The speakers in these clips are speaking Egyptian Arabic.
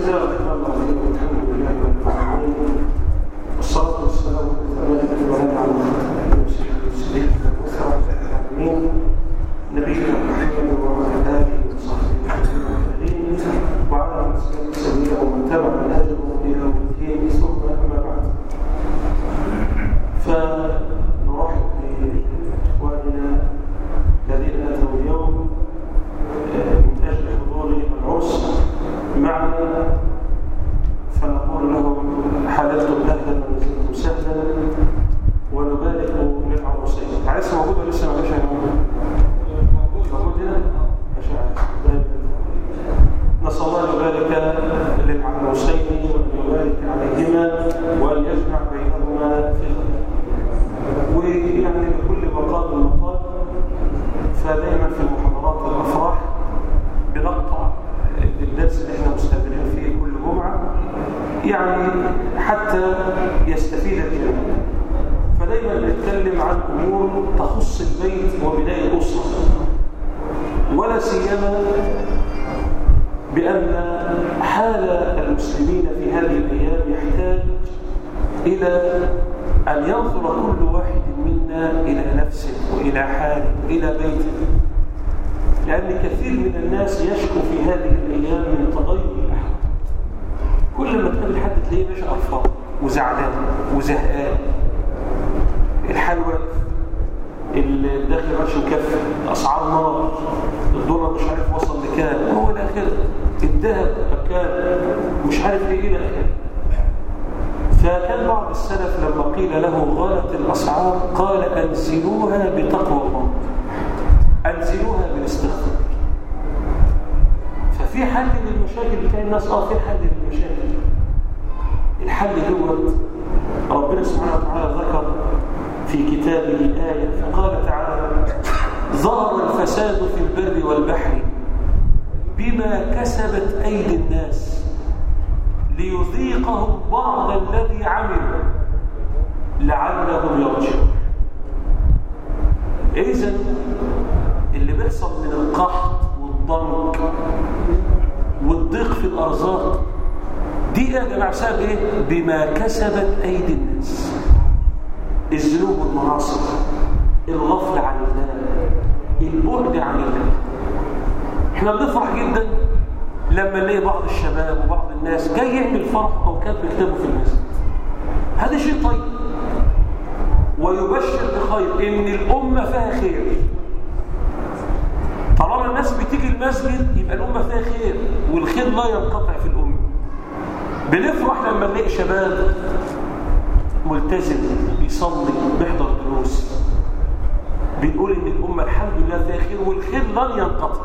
الله الرحمن الرحيم الحمد لله رب العالمين والصلاة والسلام على الأكمل على المرسلين المسلمين نبينا محمد وعلى آله وصحبه أجمعين وعلى من سلك سبيله ومن تبع منهجه إلى يوم الدين ثم أما بعد فنرحب بإخواننا الذين أتوا اليوم من أجل حضور العرس معنا فنقول لهم حللتم أهلا ونزلتم سهلا ونبارك للعروسين عريس موجود ولا لسه ما جاش موجود هنا ما شاء الله نسأل الله أن يبارك للعروسين وأن يبارك عليهما وأن يجمع بينهما في خير ويعني لكل مقام مقام فدائما في المحاضرات والأفراح بنقطع الدرس اللي احنا مستمرين فيه كل جمعة يعني حتى يستفيد الجميع فدايما بنتكلم عن أمور تخص البيت وبناء الأسرة ولا سيما بأن حال المسلمين في هذه الأيام يحتاج إلى أن ينظر كل واحد منا إلى نفسه وإلى حاله وإلى بيته لأن كثير من الناس يشكو في هذه الأيام من تغير الأحوال كل ما تقابل حد تلاقيه ماشي قرفان وزعلان وزهقان الحال واقف الداخل ماشي مكفي الأسعار نار الدولار مش عارف وصل لكام وهو إلى آخره الذهب كام مش عارف إيه إلى آخره فكان بعض السلف لما قيل له غلت الأسعار قال أنزلوها بتقوى الله أنزلوها بالاستغفار ففي حل للمشاكل بتاع الناس اه في حل للمشاكل الحل دوت ربنا سبحانه وتعالى ذكر في كتابه آية فقال تعالى ظهر الفساد في البر والبحر بما كسبت أيدي الناس ليذيقهم بعض الذي عملوا لعلهم يرجعون إذا اللي بيحصل من القحط والضنك والضيق في الأرزاق دي يا جماعة بسبب إيه؟ بما كسبت أيدي الناس الذنوب والمعاصي الغفلة عن الله البعد عن الله احنا بنفرح جدا لما نلاقي بعض الشباب وبعض الناس جاي يعمل فرح أو كاتب كتابه في المسجد هذا شيء طيب ويبشر بخير ان الامه فيها خير طالما الناس بتيجي المسجد يبقى الامه فيها خير والخير لا ينقطع في الامه بنفرح لما نلاقي شباب ملتزم بيصلي بيحضر دروس بنقول ان الامه الحمد لله فيها خير والخير لن ينقطع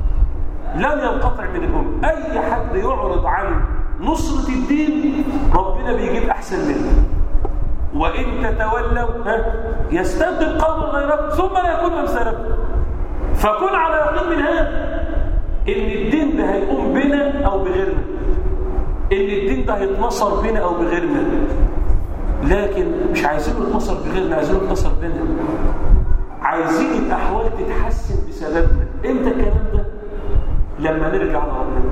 لن ينقطع من الامه اي حد يعرض عن نصره الدين ربنا بيجيب احسن منه وإن تتولوا يستبدل قوما غيركم ثم لا يكون أمثالكم فكن على يقين من هذا إن الدين ده هيقوم بنا أو بغيرنا إن الدين ده هيتنصر بنا أو بغيرنا لكن مش عايزين نتنصر بغيرنا عايزين نتنصر بنا عايزين الأحوال تتحسن بسببنا إمتى الكلام ده؟ لما نرجع لربنا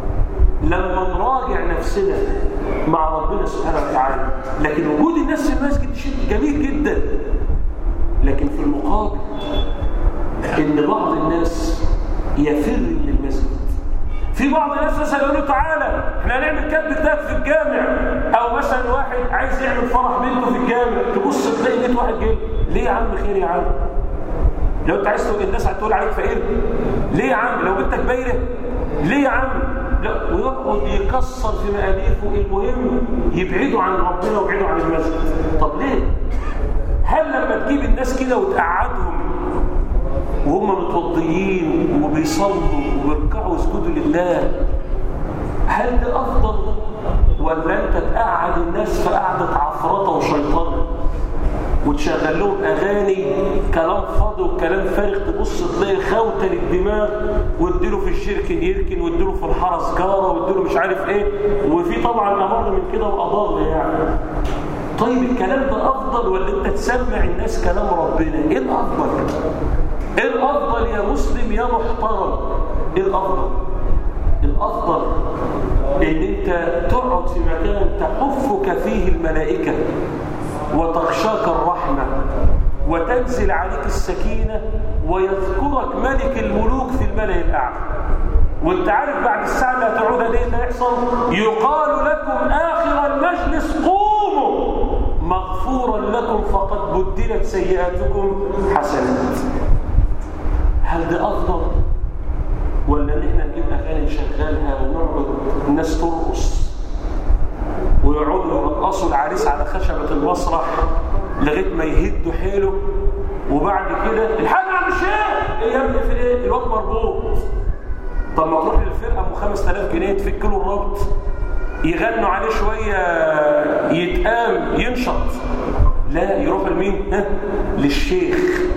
لما نراجع نفسنا مع ربنا سبحانه وتعالى لكن وجود الناس في المسجد شيء جميل جدا لكن في المقابل ان بعض الناس يفر من المسجد في بعض الناس مثلا يقولوا تعالى احنا هنعمل كتب كتاب في الجامع او مثلا واحد عايز يعمل فرح بنته في الجامع تبص تلاقي 100 واحد جاي ليه يا عم خير يا عم لو انت عايز تقول الناس هتقول عليك فقير ليه يا عم لو بنتك بايره ليه يا عم لا ويقعد يكسر في مقاديفه المهم يبعدوا عن ربنا ويبعدوا عن المسجد طب ليه هل لما تجيب الناس كده وتقعدهم وهم متوضيين وبيصلوا وبيركعوا ويسجدوا لله هل ده افضل ولا انت تقعد الناس في قعده عفرطه وشيطانه وتشغل لهم اغاني كلام فاضي وكلام فارغ تبص تلاقي خوته للدماغ واديله في الشركن يركن واديله في الحرس جاره واديله مش عارف ايه وفي طبعا امر من كده واضل يعني طيب الكلام ده افضل ولا انت تسمع الناس كلام ربنا ايه الافضل ايه الافضل يا مسلم يا محترم ايه الافضل الافضل ان انت انت تقعد في مكان تحفك فيه الملائكة وتغشاك الرحمة وتنزل عليك السكينة ويذكرك ملك الملوك في الملأ الأعلى وانت عارف بعد الساعة اللي هتقعدها دي اللي هيحصل يقال لكم آخر المجلس قوموا مغفورا لكم فقد بدلت سيئاتكم حسنات هل ده أفضل ولا ان احنا نجيب اغاني نشغلها ونقعد الناس ترقص ويقعدوا يرقصوا العريس على خشبة المسرح لغايه ما يهدوا حيله وبعد كده الحاج عم الشيخ ايه يا ابني في ايه الواد مربوط طب ما تروح للفرقه ابو 5000 جنيه تفك له الربط يغنوا عليه شويه يتقام ينشط لا يروح لمين ها للشيخ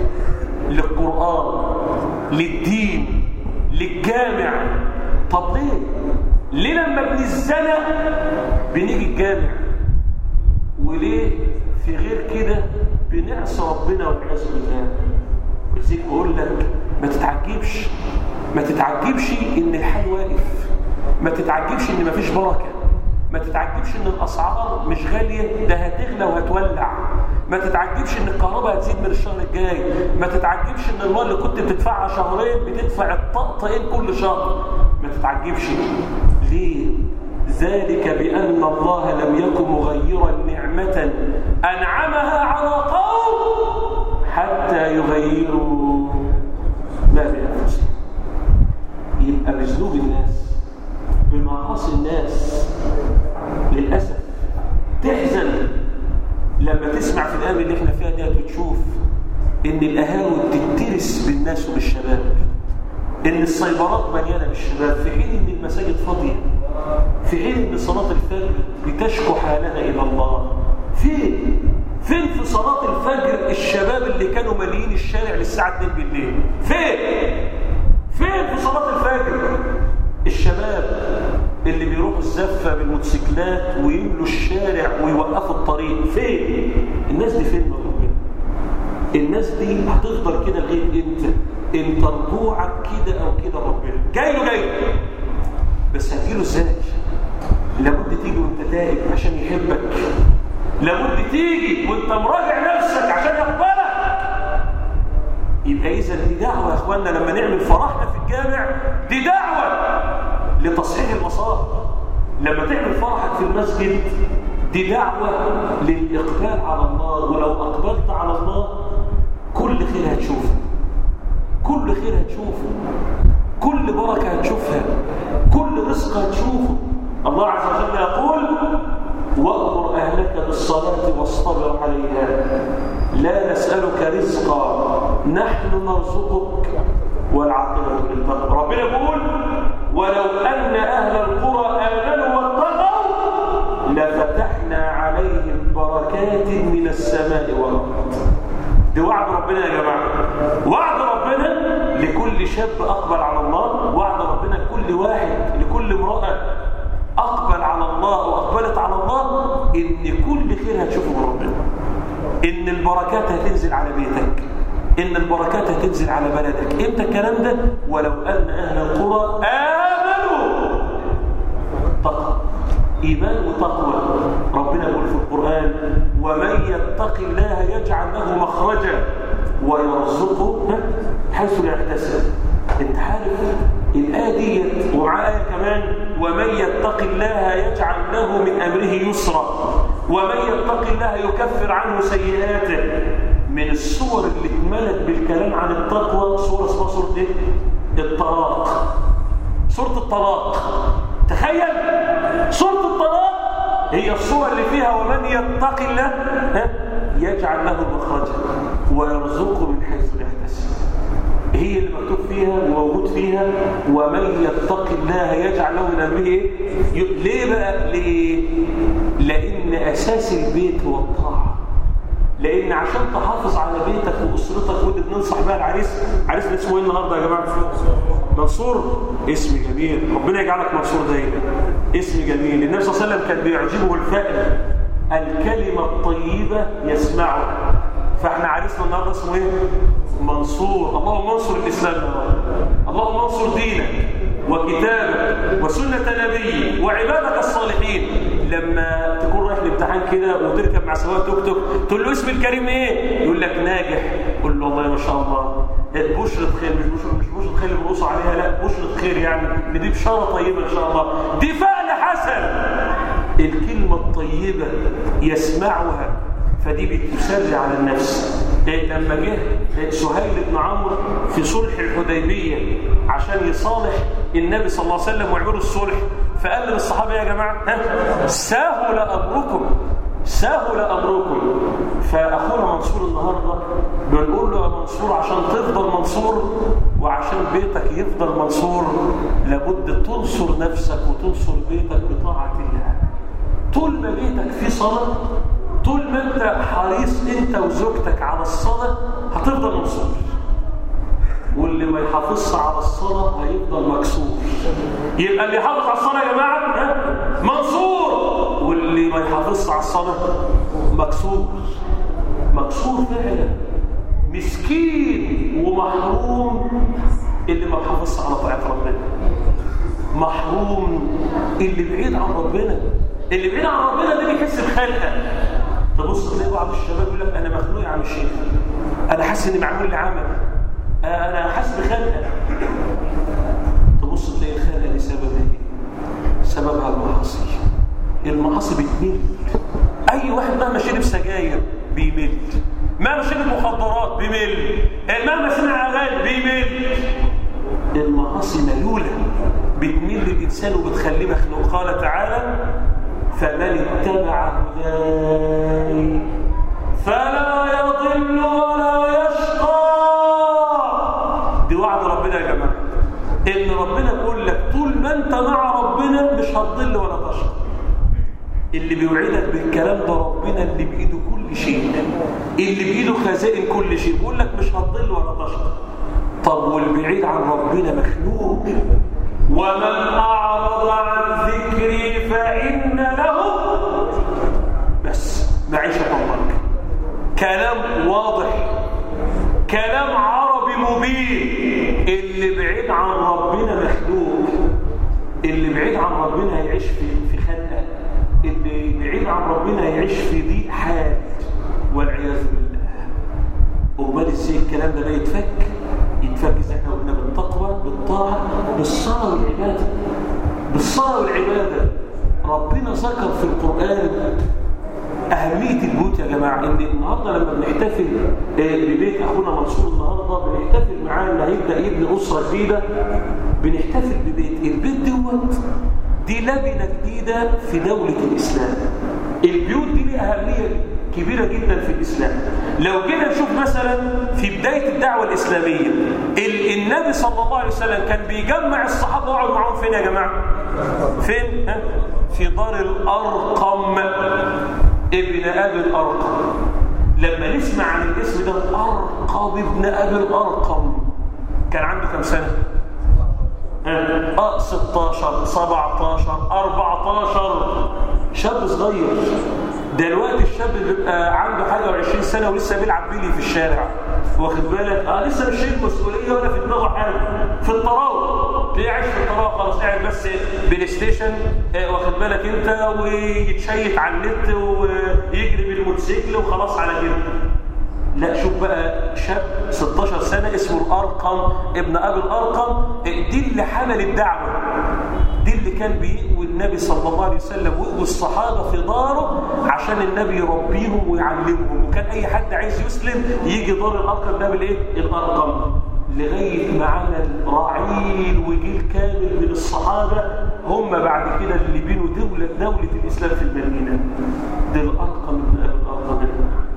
للقران للدين للجامع طب ليه ليه لما بنزنق بنيجي الجامع وليه في غير كده بنعصي ربنا والعياذ بالله ولذلك بقول لك ما تتعجبش ما تتعجبش ان الحال واقف ما تتعجبش ان مفيش بركه ما تتعجبش ان الاسعار مش غاليه ده هتغلى وهتولع ما تتعجبش ان الكهرباء هتزيد من الشهر الجاي ما تتعجبش ان المال اللي كنت بتدفعها شهرين بتدفع الطقطقين كل شهر ما تتعجبش ليه ذلك بان الله لم يكن مغيرا نعمه انعمها على قوم حتى يغيروا ما بانفسهم يبقى بذنوب الناس بمعاصي الناس للاسف تحزن لما تسمع في الايام اللي احنا فيها دي وتشوف ان القهاوي بتترس بالناس وبالشباب ان السيبرات مليانه بالشباب في حين ان المساجد فاضيه في حين ان صلاه الفجر بتشكو حالها الى الله فين فين في صلاه الفجر الشباب اللي كانوا ماليين الشارع للساعه 2 بالليل فين فين في صلاه الفجر الشباب اللي بيروحوا الزفه بالموتوسيكلات ويملوا الشارع ويوقفوا الطريق فين الناس دي فين ربنا الناس دي هتفضل كده لغايه امتى انت رجوعك كده او كده ربنا جاي له جاي بس هتجيله ازاي لابد تيجي وانت تائب عشان يحبك لابد تيجي وانت مراجع نفسك عشان يقبلك يبقى اذا دي دعوه يا اخواننا لما نعمل فرحنا في الجامع دي دعوه لتصحيح المصائب لما تعمل فرحك في المسجد دي دعوه للاقبال على الله ولو اقبلت على الله كل خير هتشوفه كل خير هتشوفه كل بركه هتشوفها كل رزق هتشوفه الله عز وجل يقول وأمر أهلك بالصلاة واصطبر عليها لا نسألك رزقا نحن نرزقك والعاقبة للتقوى ربنا يقول ولو أن أهل القرى آمنوا واتقوا لفتحنا عليهم بركات من السماء والأرض دي وعد ربنا يا جماعة وعد ربنا لكل شاب أقبل على الله وعد ربنا لكل واحد لكل امرأة أقبل على الله وأقبلت على الله إن كل خير هتشوفه من ربنا إن البركات هتنزل على بيتك إن البركات هتنزل على بلدك إمتى الكلام ده ولو أن أهل القرى آمنوا تقوى إيمان وتقوى ربنا يقول في القرآن ومن يتق الله يجعل له مخرجا ويرزقه حيث لا يحتسب انت عارف الآية ديت ومعاها كمان ومن يتق الله يجعل له من أمره يسرا ومن يتق الله يكفر عنه سيئاته من الصور اللي اتملت بالكلام عن التقوى صورة اسمها صورة ايه؟ الطلاق صورة الطلاق تخيل صورة الطلاق هي الصورة اللي فيها ومن يتق الله يجعل له مخرجا ويرزقه من حيث لا يحتسب هي اللي مكتوب فيها وموجود فيها ومن يتق الله يجعل له من امره ايه ليه بقى ليه لان اساس البيت هو الطاعه لان عشان تحافظ على بيتك واسرتك واللي بننصح بقى العريس عريس اسمه ايه النهارده يا جماعه منصور اسم جميل ربنا يجعلك منصور دايما اسم جميل النبي صلى الله عليه وسلم كان بيعجبه الفائل الكلمه الطيبه يسمعها فاحنا عريسنا النهارده اسمه ايه منصور اللهم انصر الاسلام يا رب اللهم انصر دينك وكتابك وسنة نبي وعبادك الصالحين لما تكون رايح الامتحان كده وتركب مع سواق توك توك تقول له اسم الكريم ايه يقول لك ناجح قول له والله ما شاء الله بشرة خير مش بشرة مش بشرة خير اللي بنقص عليها لا بشرة خير يعني ان دي بشارة طيبة ان شاء الله دي فعل حسن الكلمة الطيبة يسمعها فدي بتسرع على النفس لما جه سهيل بن عمرو في صلح الحديبية عشان يصالح النبي صلى الله عليه وسلم ويعملوا الصلح فقال للصحابة يا جماعة ها سهل أمركم سهل أمركم فأخونا منصور النهاردة بنقول له يا منصور عشان تفضل منصور وعشان بيتك يفضل منصور لابد تنصر نفسك وتنصر بيتك بطاعة الله طول ما بيتك فيه صلاة طول ما انت حريص انت وزوجتك على الصلاة هتفضل منصور واللي ما يحافظش على الصلاة هيفضل مكسور يبقى اللي يحافظ على الصلاة يا جماعة منصور واللي ما يحافظش على الصلاة مكسور مكسور فعلا مسكين ومحروم اللي ما يحافظش على طاعة ربنا محروم اللي بعيد عن ربنا اللي بعيد عن ربنا ده بيحس بخلقه تبص تلاقي بعض الشباب يقول لك انا مخنوق يا عم الشيخ انا حاسس اني معمول لي عمل انا حاسس بخنقه تبص تلاقي الخنقه دي سبب ايه سببها المعاصي المعاصي بتمل اي واحد مهما شرب سجاير بيمل مهما شرب مخدرات بيمل مهما سمع اغاني بيمل المعاصي ملوله بتمل الانسان وبتخليه مخنوق قال تعالى فمن اتبع هداي فلا يضل ولا يشقى دي وعد ربنا يا جماعه ان ربنا بيقول لك طول ما انت مع ربنا مش هتضل ولا تشقى اللي بيوعدك بالكلام ده ربنا اللي بايده كل شيء اللي بايده خزائن كل شيء بيقول لك مش هتضل ولا تشقى طب والبعيد عن ربنا مخلوق ومن اعرض عن ذكري فان له بس معيشه ضنك كلام واضح كلام عربي مبين اللي بعيد عن ربنا مخلوق اللي بعيد عن ربنا هيعيش في في خنقه اللي بعيد عن ربنا هيعيش في ضيق حال والعياذ بالله امال ازاي الكلام ده بقى يتفك يتفك زي احنا قلنا بالتقوى بالطاعه بالصلاه والعباده بالصلاه والعباده ربنا ذكر في القران أهمية البيوت يا جماعة إن النهاردة لما بنحتفل ببيت أخونا منصور النهاردة بنحتفل معاه اللي هيبدأ يبني أسرة جديدة بنحتفل ببيت البيت دوت دي لبنة جديدة في دولة الإسلام البيوت دي لها أهمية كبيرة جدا في الإسلام لو جينا نشوف مثلا في بداية الدعوة الإسلامية النبي صلى الله عليه وسلم كان بيجمع الصحابة ويقعد معاهم فين يا جماعة؟ فين؟ ها؟ في دار الأرقم ابن أبي الأرقم لما نسمع عن الاسم ده أرقم ابن أبي الأرقم كان عنده كم سنة؟ اه 16 17 14 شاب صغير دلوقتي الشاب بيبقى عنده حاجه و20 سنه ولسه بيلعب بيلي في الشارع واخد بالك اه لسه مش شايل مسؤوليه ولا في دماغه حاجه في الطراوه تلاقيه عايش في الطراوه خلاص قاعد بس بلاي ستيشن آه واخد بالك انت ويتشيت على النت ويجري بالموتوسيكل وخلاص على كده لا شوف بقى شاب 16 سنة اسمه الأرقم ابن أبي الأرقم دي اللي حمل الدعوة دي اللي كان بيقوي النبي صلى الله عليه وسلم ويقوي الصحابة في داره عشان النبي يربيهم ويعلمهم وكان أي حد عايز يسلم يجي دار الأرقم ده بالإيه؟ الأرقم لغاية ما عمل رعيل وجيل كامل من الصحابة هم بعد كده اللي بينوا دولة دولة الإسلام في المدينة ده الأرقم ابن أبي الأرقم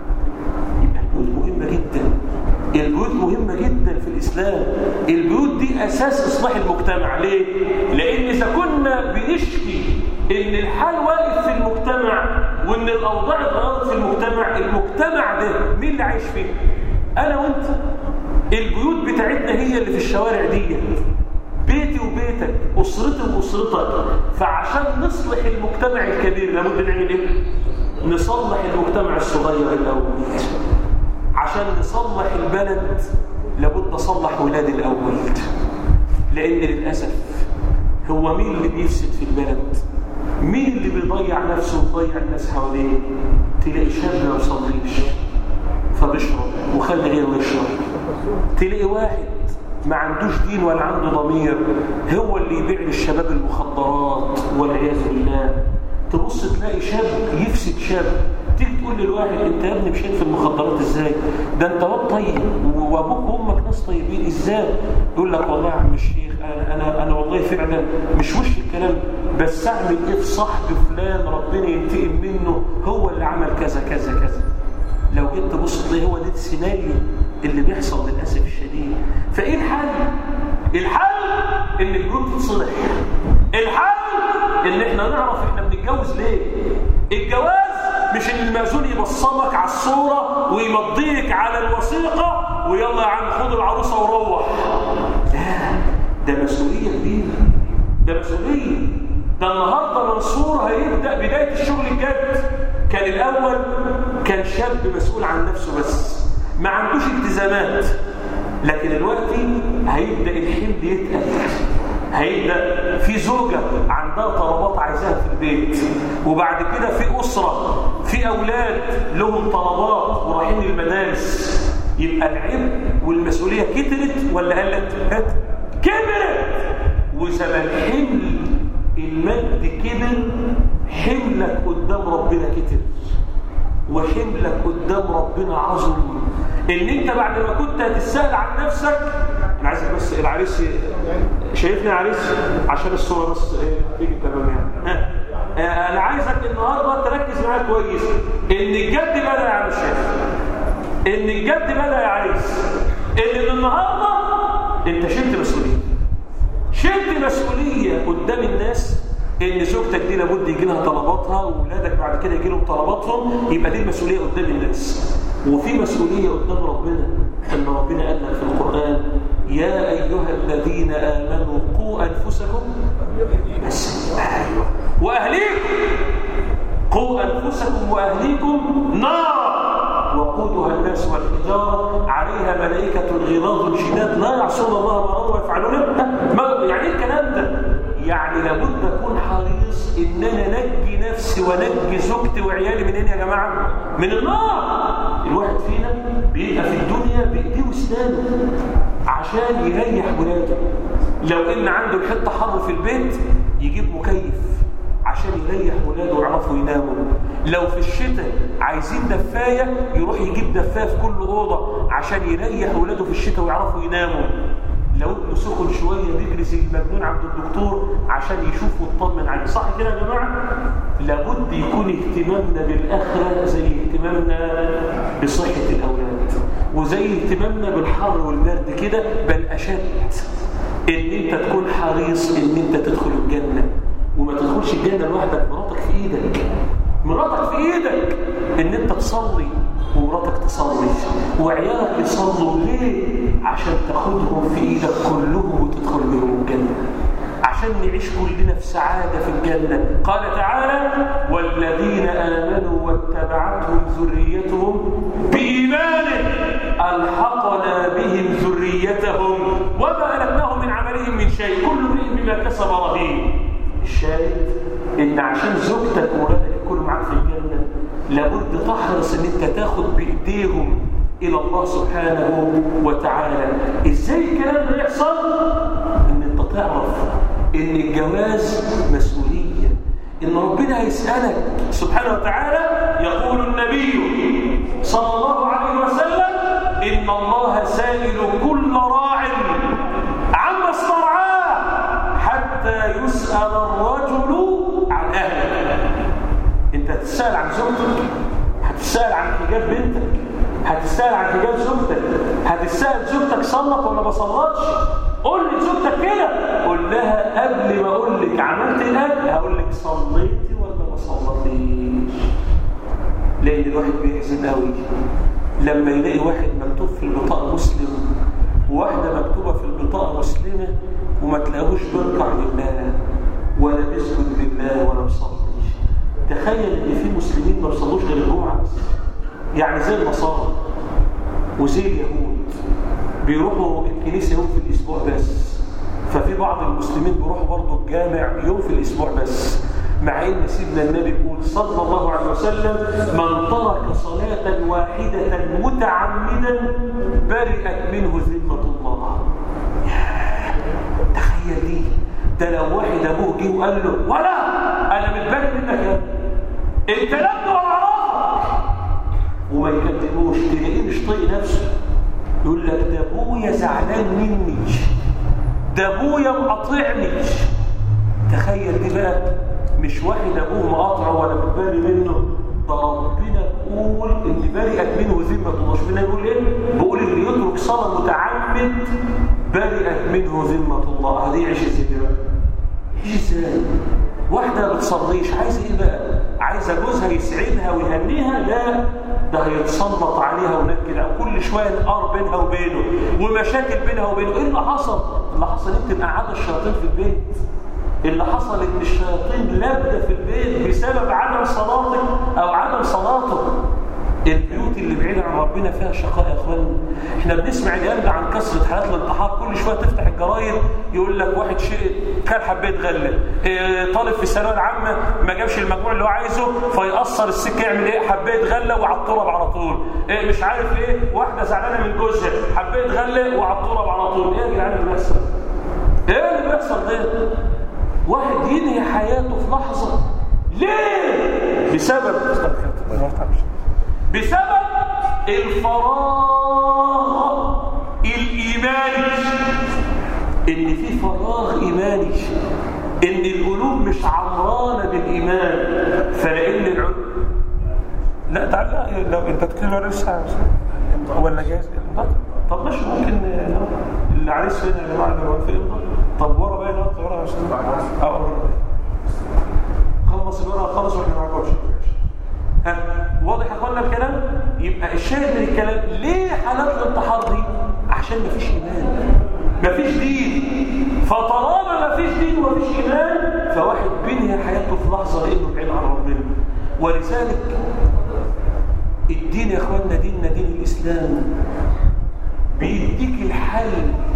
مهمة جدا البيوت مهمة جدا في الإسلام البيوت دي أساس إصلاح المجتمع ليه؟ لأن إذا كنا بنشكي إن الحال واقف في المجتمع وإن الأوضاع اتغيرت في المجتمع المجتمع ده مين اللي عايش فيه؟ أنا وأنت البيوت بتاعتنا هي اللي في الشوارع دي بيتي وبيتك أسرتي وأسرتك فعشان نصلح المجتمع الكبير لابد نعمل إيه؟ نصلح المجتمع الصغير الأول عشان نصلح البلد لابد نصلح ولاد الأول لأن للأسف هو مين اللي بيفسد في البلد مين اللي بيضيع نفسه ويضيع الناس حواليه تلاقي شاب ما يصليش فبيشرب وخلي غيره يشرب تلاقي واحد ما عندوش دين ولا عنده ضمير هو اللي يبيع للشباب المخدرات والعياذ بالله تبص تلاقي شاب يفسد شاب تيجي تقول للواحد انت يا ابني مشيت في المخدرات ازاي ده انت واد طيب وابوك وامك ناس طيبين ازاي يقول لك والله يا عم الشيخ انا انا انا والله فعلا مش وش الكلام بس اعمل ايه في صاحب فلان ربنا ينتقم منه هو اللي عمل كذا كذا كذا لو جيت تبص تلاقي هو ده السيناريو اللي بيحصل للاسف الشديد فايه الحل الحل ان البيوت تتصلح الحل ان احنا نعرف احنا بنتجوز ليه الجواز مش ان المأذون يبصمك على الصورة ويمضيك على الوثيقة ويلا يا عم خد العروسة وروح لا ده مسؤولية كبيرة ده مسؤولية ده النهاردة منصور هيبدأ بداية الشغل الجد كان الأول كان شاب مسؤول عن نفسه بس ما عندوش التزامات لكن دلوقتي هيبدأ الحمل يتقل هيبدأ في زوجة عندها طلبات عايزاها في البيت وبعد كده في أسرة في أولاد لهم طلبات ورايحين المدارس يبقى العبء والمسؤولية كترت ولا قلت؟ كبرت وزمن حمل المد كبر حملك قدام ربنا كتر وحملك قدام ربنا عظم ان انت بعد ما كنت هتسأل عن نفسك انا عايزك بس العريس شايفني عريس عشان الصوره بس تيجي تمام يعني انا عايزك النهارده تركز معايا كويس ان الجد بدا يا عم الشيخ ان الجد بدا يا عريس ان من النهارده انت شلت مسؤوليه شلت مسؤوليه قدام الناس ان زوجتك دي لابد يجي لها طلباتها واولادك بعد كده يجي لهم طلباتهم يبقى دي المسؤوليه قدام الناس وفي مسؤوليه قدام ربنا ان ربنا قال لك في القران يا ايها الذين امنوا قوا انفسكم بس ايوه واهليكم قوا انفسكم واهليكم نارا وقودها الناس والحجاره عليها ملائكه غلاظ شداد لا يعصون الله ما امروا ويفعلون ما يعني ايه الكلام ده يعني لابد اكون حريص ان انا انجي نفسي وانجي زوجتي وعيالي منين يا جماعه من النار الواحد فينا بيبقى في الدنيا بايديه واسنانه عشان يريح ولاده لو ان عنده الحته حر في البيت يجيب مكيف عشان يريح ولاده ويعرفوا يناموا لو في الشتاء عايزين دفايه يروح يجيب دفايه في كل اوضه عشان يريح ولاده في الشتاء ويعرفوا يناموا لو ابنه سخن شويه بيجري زي المجنون عند الدكتور عشان يشوف ويطمن عليه صح كده يا جماعه لابد يكون اهتمامنا بالاخره زي اهتمامنا بصحه الاولاد وزي اهتمامنا بالحر والبرد كده بل اشد ان انت تكون حريص ان انت تدخل الجنه وما تدخلش الجنه لوحدك مراتك في ايدك مراتك في ايدك ان انت تصلي ومراتك تصلي وعيالك يصلوا ليه عشان تاخدهم في ايدك كلهم وتدخل بهم الجنه عشان نعيش كلنا في سعاده في الجنه قال تعالى والذين امنوا واتبعتهم ذريتهم بايمان الحقنا بهم ذريتهم وما التناهم من عملهم من شيء كل امرئ بما كسب رهين الشاهد ان عشان زوجتك وولادك يكونوا معاك في الجنه لابد تحرص ان انت تاخد بايديهم الى الله سبحانه وتعالى ازاي الكلام ده يحصل ان انت تعرف ان الجواز مسؤوليه ان ربنا هيسالك سبحانه وتعالى يقول النبي صلى الله عليه وسلم ان الله سائل كل راع عما استرعاه حتى يسال الرجل عن اهله انت هتسال عن زوجتك هتسال عن حجاب بنتك هتسال عن حجاب زوجتك هتسال زوجتك صلت ولا ما صلتش قول لزوجتك كده قول لها قبل ما اقول لك عملت الاكل هقول لك صليتي ولا ما صليتيش لان الواحد بيحزن قوي لما يلاقي واحد مكتوب في البطاقه مسلم وواحده مكتوبه في البطاقه مسلمه وما تلاقوش بيركع لله ولا بيسجد لله ولا بيصلي تخيل ان في مسلمين ما بيصلوش غير الجمعه بس يعني زي النصارى وزي اليهود بيروحوا الكنيسه يوم في الاسبوع بس ففي بعض المسلمين بيروحوا برضه الجامع يوم في الاسبوع بس مع ان سيدنا النبي يقول صلى الله عليه وسلم من ترك صلاه واحده متعمدا برئت منه ذمه الله تخيل دي ده لو واحد ابوه جه وقال له ولا انا متبرئ منك يا انت لم ولا وما يكلموش تلاقيه مش طايق نفسه يقول لك ده ابويا زعلان مني ده ابويا مقاطعني تخيل دي بقى مش واحد ابوه مقاطعه ولا متبري منه ده ربنا بيقول ان برئت منه ذمه الله شوف بيقول ايه بيقول اللي يترك صلاه متعمد برئت منه ذمه الله هذه عيش ازاي بقى عيش ازاي واحده ما بتصليش عايزه ايه بقى عايزه جوزها يسعدها ويهنيها لا ده هيتسلط عليها ونكد او كل شويه نقار بينها وبينه ومشاكل بينها وبينه ايه اللي حصل اللي حصل انت مقعده الشياطين في البيت اللي حصل ان الشياطين لابده في البيت بسبب عدم صلاتك او عدم صلاتك البيوت اللي بعيدة عن ربنا فيها شقاء يا اخوانا احنا بنسمع الان عن كثره حالات الانتحار كل شويه تفتح الجرايد يقول لك واحد شيء كان حبيت غله اه طالب في الثانويه العامه ما جابش المجموع اللي هو عايزه فيقصر السكه يعمل ايه حبيت غله وعلى التراب على طول ايه مش عارف ايه واحده زعلانه من جوزها حبيت غله وعلى التراب على طول ايه يا جدعان اللي بيحصل ايه اللي بيحصل ده واحد ينهي حياته في لحظه ليه بسبب بسبب الفراغ الإيماني إن في فراغ إيماني إن القلوب مش عمرانة بالإيمان فلأن العلم لا تعالى لو أنت تتكلم لسه ولا جاهز طب ماشي ممكن العريس فين يا جماعه اللي واقف طب ورا بقى نقطه ورا عشان اه خلص الورقه خلص واحنا معاكم ها واضح يا اخوانا الكلام يبقى الشاهد من الكلام ليه حالات الانتحار دي عشان مفيش ايمان مفيش دين فطالما مفيش دين ومفيش ايمان فواحد بينهي حياته في لحظه لانه بعيد عن ربنا ولذلك الدين يا اخوانا ديننا دين الاسلام بيديك الحل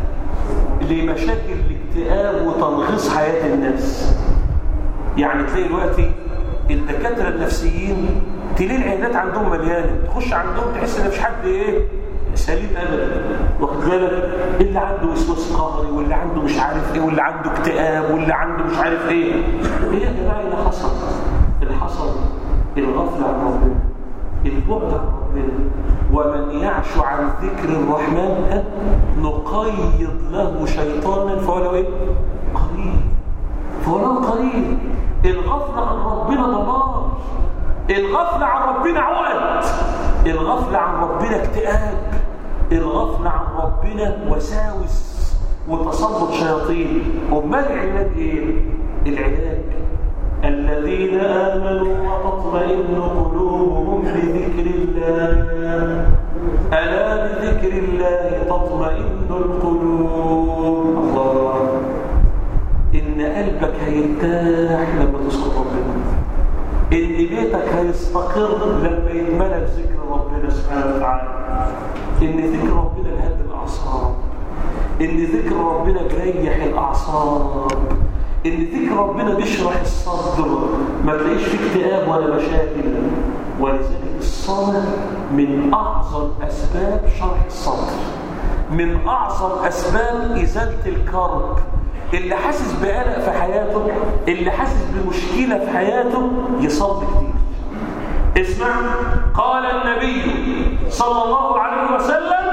لمشاكل الاكتئاب وتنغيص حياه الناس يعني تلاقي دلوقتي الدكاتره النفسيين تلاقي العيادات عندهم مليانه تخش عندهم تحس ان مفيش حد ايه سليم ابدا واخد بالك اللي عنده وسواس قهري واللي عنده مش عارف ايه واللي عنده اكتئاب واللي عنده مش عارف ايه ايه يا جماعه اللي حصل اللي حصل الغفله عن ربنا البعد عن ربنا ومن يعش عن ذكر الرحمن نقيض له شيطانا فهو له ايه قريب فهو له قريب الغفله عن ربنا ضلال الغفله عن ربنا عقد الغفله عن ربنا اكتئاب الغفله عن ربنا وساوس وتسلط شياطين امال العلاج ايه العلاج الذين آمنوا وتطمئن قلوبهم بذكر الله ألا بذكر الله تطمئن القلوب الله إن قلبك هيرتاح لما تذكر ربنا إن بيتك هيستقر لما يتملى بذكر ربنا سبحانه وتعالى إن ذكر ربنا يهدي الأعصاب إن ذكر ربنا بيريح الأعصاب ان ذكر ربنا بيشرح الصدر ما تلاقيش فيه اكتئاب ولا مشاكل ولذلك الصلاه من اعظم اسباب شرح الصدر من اعظم اسباب ازاله الكرب اللي حاسس بقلق في حياته اللي حاسس بمشكله في حياته يصلي كتير اسمع قال النبي صلى الله عليه وسلم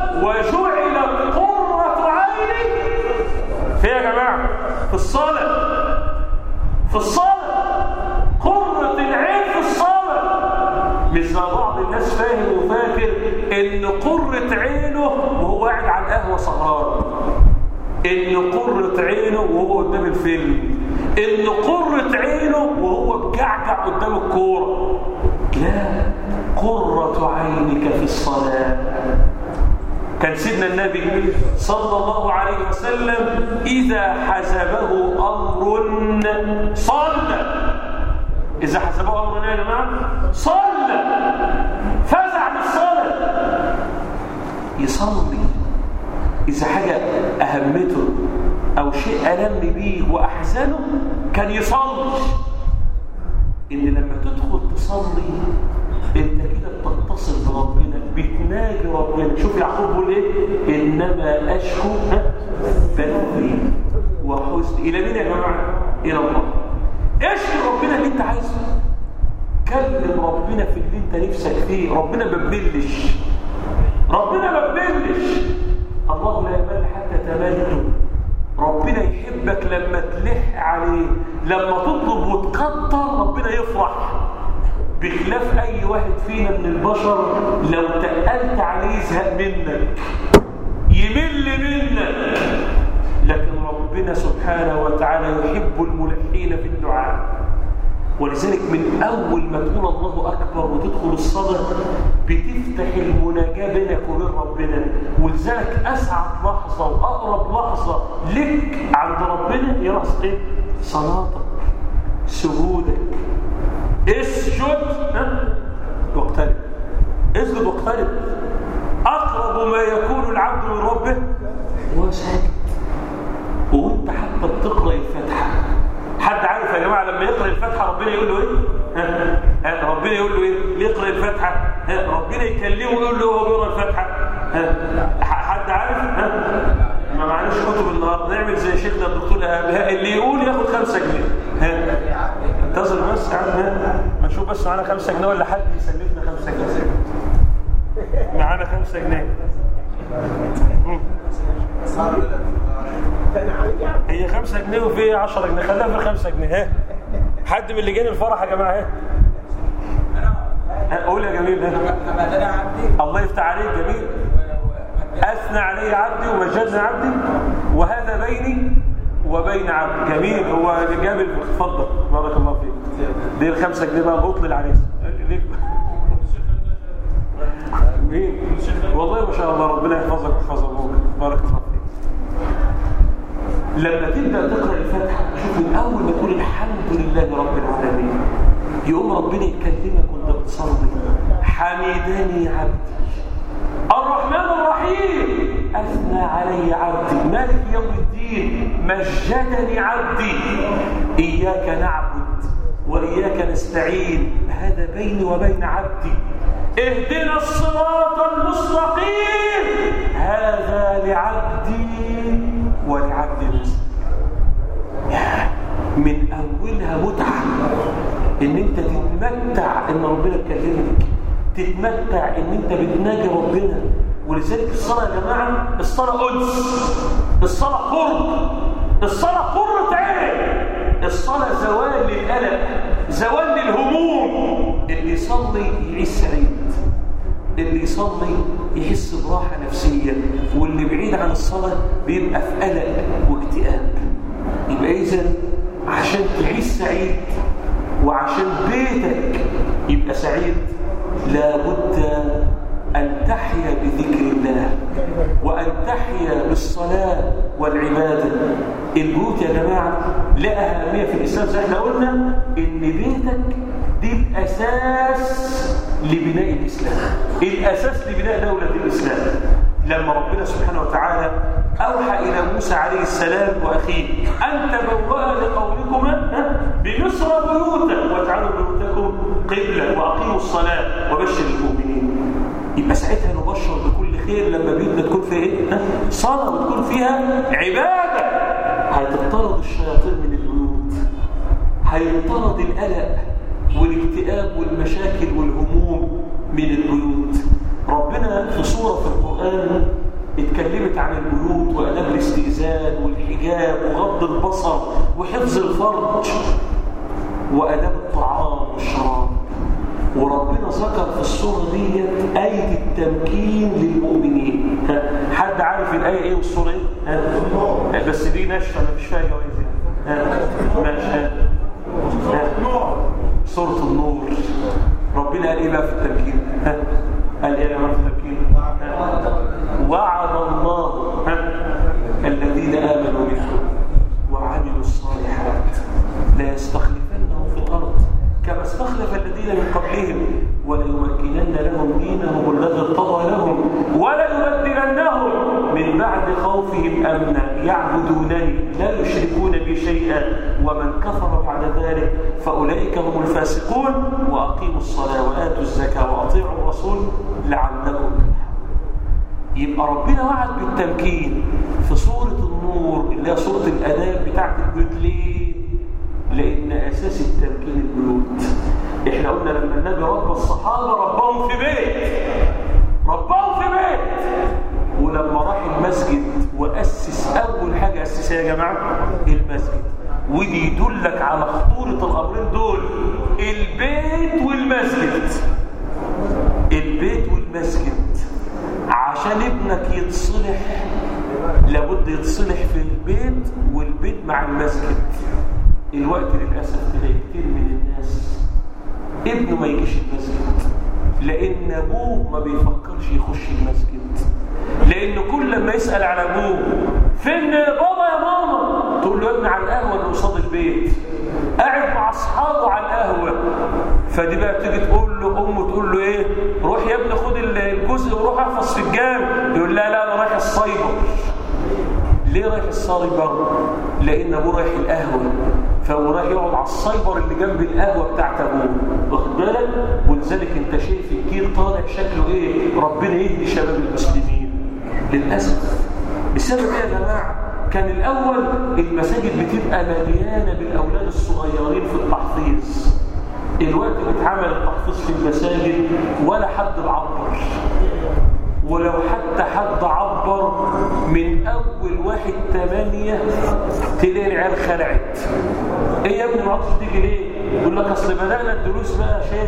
وجعلت قره عيني في يا جماعه في الصلاة في الصلاة قرة العين في الصلاة مش زي بعض الناس فاهم وفاكر ان قرة عينه وهو قاعد على القهوة سهران ان قرة عينه وهو قدام الفيلم ان قرة عينه وهو بجعجع قدام الكورة لا قرة عينك في الصلاة كان سيدنا النبي صلى الله عليه وسلم إذا حزبه أمر صلى إذا حزبه أمر يا جماعة صلى فزع بالصلاة يصلي إذا حاجة أهمته أو شيء ألم بيه وأحزنه كان يصلي إن لما تدخل تصلي أنت كده بتتصل بربنا بتناجي ربنا شوف يعقوب بيقول إيه إنما أشكو بثي وحزن إلى مين يا جماعة؟ إلى الله اشكي ربنا اللي أنت عايزه كلم ربنا في اللي أنت نفسك فيه ربنا ما ببلش ربنا ما ببلش الله لا يمل حتى تملته ربنا يحبك لما تلح عليه لما تطلب وتكتر ربنا يفرح بخلاف اي واحد فينا من البشر لو تقلت عليه يزهق منك يمل منك لكن ربنا سبحانه وتعالى يحب الملحين في الدعاء ولذلك من أول ما تقول الله أكبر وتدخل الصلاة بتفتح المناجاة بينك وبين ربنا ولذلك أسعد لحظة وأقرب لحظة لك عند ربنا هي لحظة إيه؟ صلاتك سجودك اسجد واقترب اسجد واقترب أقرب ما يكون العبد من ربه هو ساجد وانت حتى بتقرأ الفاتحة حد عارف يا جماعه لما يقرا الفاتحه ربنا يقول له ايه ها ربنا يقول له ايه يقرا الفاتحه ها ربنا يكلمه ويقول له هو بيقرا الفاتحه ها حد عارف ها ما معناش كتب النهارده نعمل زي شيخنا الدكتور ايهاب اللي يقول ياخد 5 جنيه ها انتظر بس يا عم ها ما نشوف بس معانا 5 جنيه ولا حد يسلفنا 5 جنيه معانا 5 جنيه هي 5 جنيه وفي 10 جنيه خليها في 5 جنيه ها حد من اللي جاي الفرح يا جماعه ها قول يا جميل ها الله يفتح عليك جميل اثنى علي عبدي ومجدني عبدي وهذا بيني وبين عبد جميل هو جاب اتفضل بارك الله فيك دي الخمسة جنيه بقى بطل العريس مين والله ما شاء الله ربنا يحفظك ويحفظ ابوك بارك الله فيك لما تبدا تقرا الفاتحه شوف من اول ما تقول الحمد لله رب العالمين يقوم ربنا يكلمك وانت بتصلي حمدني عبدي الرحمن الرحيم اثنى علي عبدي مالك يوم الدين مجدني عبدي اياك نعبد واياك نستعين هذا بيني وبين عبدي اهدنا الصراط المستقيم هذا لعبدي ولعبد المسلم من اولها متعه ان انت تتمتع ان ربنا يكلمك تتمتع ان انت بتناجي ربنا ولذلك الصلاه يا جماعه الصلاه قدس الصلاه قرب الصلاه قره عين الصلاه زوال للقلق زوال للهموم اللي يصلي يعيش سعيد اللي يصلي يحس براحة نفسية واللي بعيد عن الصلاة بيبقى في قلق واكتئاب يبقى إذا عشان تعيش سعيد وعشان بيتك يبقى سعيد لابد أن تحيا بذكر الله وأن تحيا بالصلاة والعبادة البيوت يا جماعة لها أهمية في الإسلام زي احنا قلنا إن بيتك دي الأساس لبناء الإسلام الأساس لبناء دولة الإسلام لما ربنا سبحانه وتعالى أوحى إلى موسى عليه السلام وأخيه أن تبوأ لقومكما بمصر بيوتا واجعلوا بيوتكم قبلة وأقيموا الصلاة وبشر المؤمنين يبقى ساعتها نبشر بكل خير لما بيوتنا تكون فيها ايه؟ صلاة وتكون فيها عبادة هتطرد الشياطين من البيوت هيطرد القلق والاكتئاب والمشاكل والهموم من البيوت ربنا في سورة في القرآن اتكلمت عن البيوت وأداب الاستئذان والحجاب وغض البصر وحفظ الفرج وأداب الطعام والشراب وربنا ذكر في السورة دي آية التمكين للمؤمنين حد عارف الآية إيه والسورة إيه؟ ها؟ بس دي نشفة ما فيش فيها جوايز ماشي سورة النور ربنا قال إيه بقى في التمكين ها؟ قال إيه بقى في التمكين وعد الله الذين آمنوا منكم وعملوا الصالحات لا يستخلفنهم في الأرض كما استخلف الذين من قبلهم وليمكنن لهم دينهم الذي ارتضى لهم وليبدلنهم من بعد خوفهم امنا يعبدونني لا يشركون بي شيئا ومن كفر بعد ذلك فاولئك هم الفاسقون واقيموا الصلاه واتوا الزكاه واطيعوا الرسول لعلكم ترحمون يبقى ربنا وعد بالتمكين في سوره النور اللي هي سوره الاداب بتاعت البيوت ليه لان اساس التمكين البيوت احنا قلنا لما النبي ربى الصحابه ربهم في بيت ربهم في بيت ولما راح المسجد واسس اول حاجه اسسها يا جماعه المسجد ودي يدلك على خطوره الامرين دول البيت والمسجد البيت والمسجد عشان ابنك يتصلح لابد يتصلح في البيت والبيت مع المسجد الوقت للأسف تلاقي كتير من الناس ابنه ما يجيش المسجد لأن أبوه ما بيفكرش يخش المسجد لأن كل ما يسأل على أبوه فين بابا يا ماما تقول له يا ابني على القهوة اللي قصاد البيت قاعد مع أصحابه على القهوة فدي بقى تيجي تقول له أمه تقول له إيه روح يا ابني خد الجزء وروح احفظ في الجامع يقول لا لا أنا رايح الصيبر ليه رايح الصيبر؟ لأن أبوه رايح القهوة فهو رايح يقعد على الصيبر اللي جنب القهوة بتاعت أبوه واخد بالك؟ ولذلك أنت شايف الجيل طالع شكله إيه؟ ربنا يهدي شباب المسلمين للأسف بسبب إيه يا جماعة؟ كان الأول المساجد بتبقى مليانة بالأولاد الصغيرين في التحفيظ الوقت بيتعمل التحفيظ في المساجد ولا حد بعبر ولو حتى حد عبر من أول واحد تمانية تلاقي العيال خلعت إيه يا ابني ما عادش تيجي ليه؟ يقول لك أصل بدأنا الدروس بقى شيخ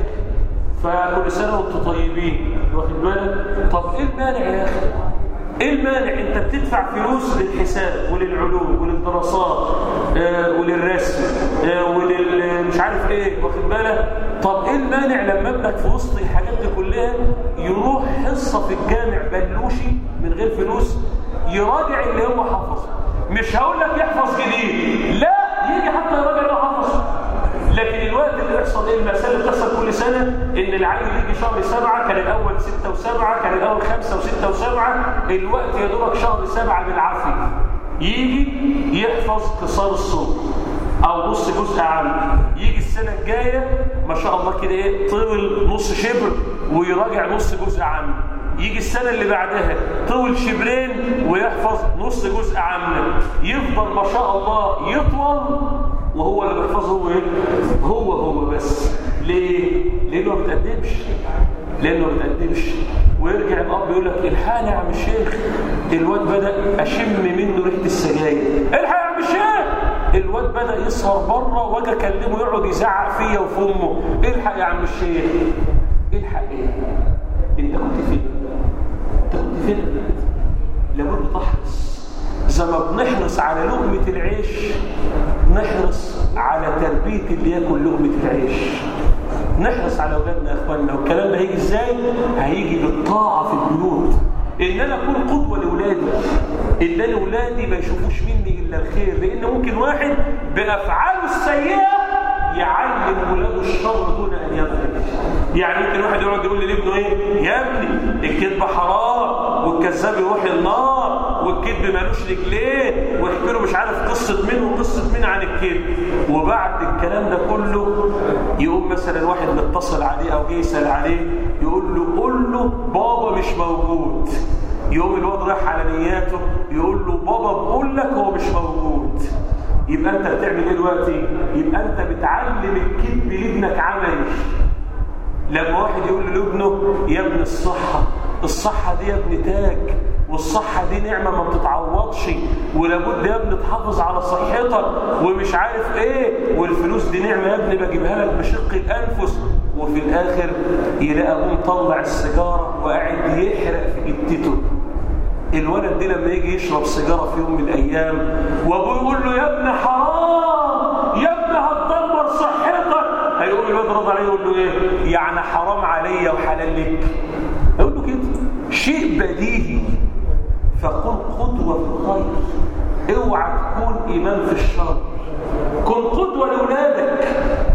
فكل سنة وانتم طيبين واخد بالك؟ طب إيه المانع يا أخي؟ ايه المانع انت بتدفع فلوس للحساب وللعلوم وللدراسات آه وللرسم آه ولل مش عارف ايه واخد بالك طب ايه المانع لما ابنك في وسط الحاجات دي كلها يروح حصه في الجامع بلوشي من غير فلوس يراجع اللي هو حافظه مش هقول لك يحفظ جديد لا يجي حتى يراجع اللي هو حافظه لكن الوقت اللي بيحصل ايه المسألة اللي بتحصل كل سنة ان العيل يجي شهر سبعة كان الاول ستة وسبعة كان الاول خمسة وستة وسبعة الوقت يا دوبك شهر سبعة بالعافية يجي يحفظ قصار الصوت او نص جزء عام يجي السنة الجاية ما شاء الله كده ايه طول نص شبر ويراجع نص جزء عام يجي السنة اللي بعدها طول شبرين ويحفظ نص جزء عام يفضل ما شاء الله يطول وهو اللي بيحفظه هو ايه هو هو بس ليه لانه ما بتقدمش لانه ما بتقدمش ويرجع الاب يقول لك الحقني يا عم الشيخ الواد بدا اشم منه ريحه السجاير الحق يا عم الشيخ الواد بدا يسهر بره واجي اكلمه يقعد يزعق فيا وفي امه الحق يا عم الشيخ الحق ايه انت كنت فين انت كنت فين لابد تحرص زي ما بنحرص على لقمة العيش نحرص على تربية اللي ياكل لقمة العيش نحرص على أولادنا يا أخواننا والكلام ده هيجي إزاي؟ هيجي بالطاعة في البيوت إن أنا أكون قدوة لأولادي إن أنا أولادي ما يشوفوش مني إلا الخير لأن ممكن واحد بأفعاله السيئة يعلم ولاده الشر دون أن يدرك يعني ممكن واحد يقعد يقول لابنه ايه يا ابني الكذب حرام والكذاب يروح النار والكذب مالوش رجلين ويحكي له مش عارف قصه مين وقصه مين عن الكذب وبعد الكلام ده كله يقوم مثلا واحد متصل عليه او جه يسال عليه يقول له قول له بابا مش موجود يقوم الواد رايح على نياته يقول له بابا بقول لك هو مش موجود يبقى انت بتعمل ايه دلوقتي يبقى انت بتعلم الكذب لابنك عملي لما واحد يقول لابنه يا ابن الصحة الصحة دي يا ابن تاج والصحة دي نعمة ما بتتعوضش ولابد يا ابني تحافظ على صحتك ومش عارف ايه والفلوس دي نعمة يا ابني بجيبها لك بشق الأنفس وفي الآخر يلاقي أبوه مطلع السيجارة وقاعد يحرق في جدته الولد دي لما يجي يشرب سيجارة في يوم من الأيام وأبوه يقول له يا ابن حرام يا ابن هتدمر صحتك هيقول الواد رد عليه يقول له ايه يعني حرام عليا وحلال لك يقول له كده شيء بديهي فكن قدوة في الخير اوعى تكون إمام في الشر كن قدوة لأولادك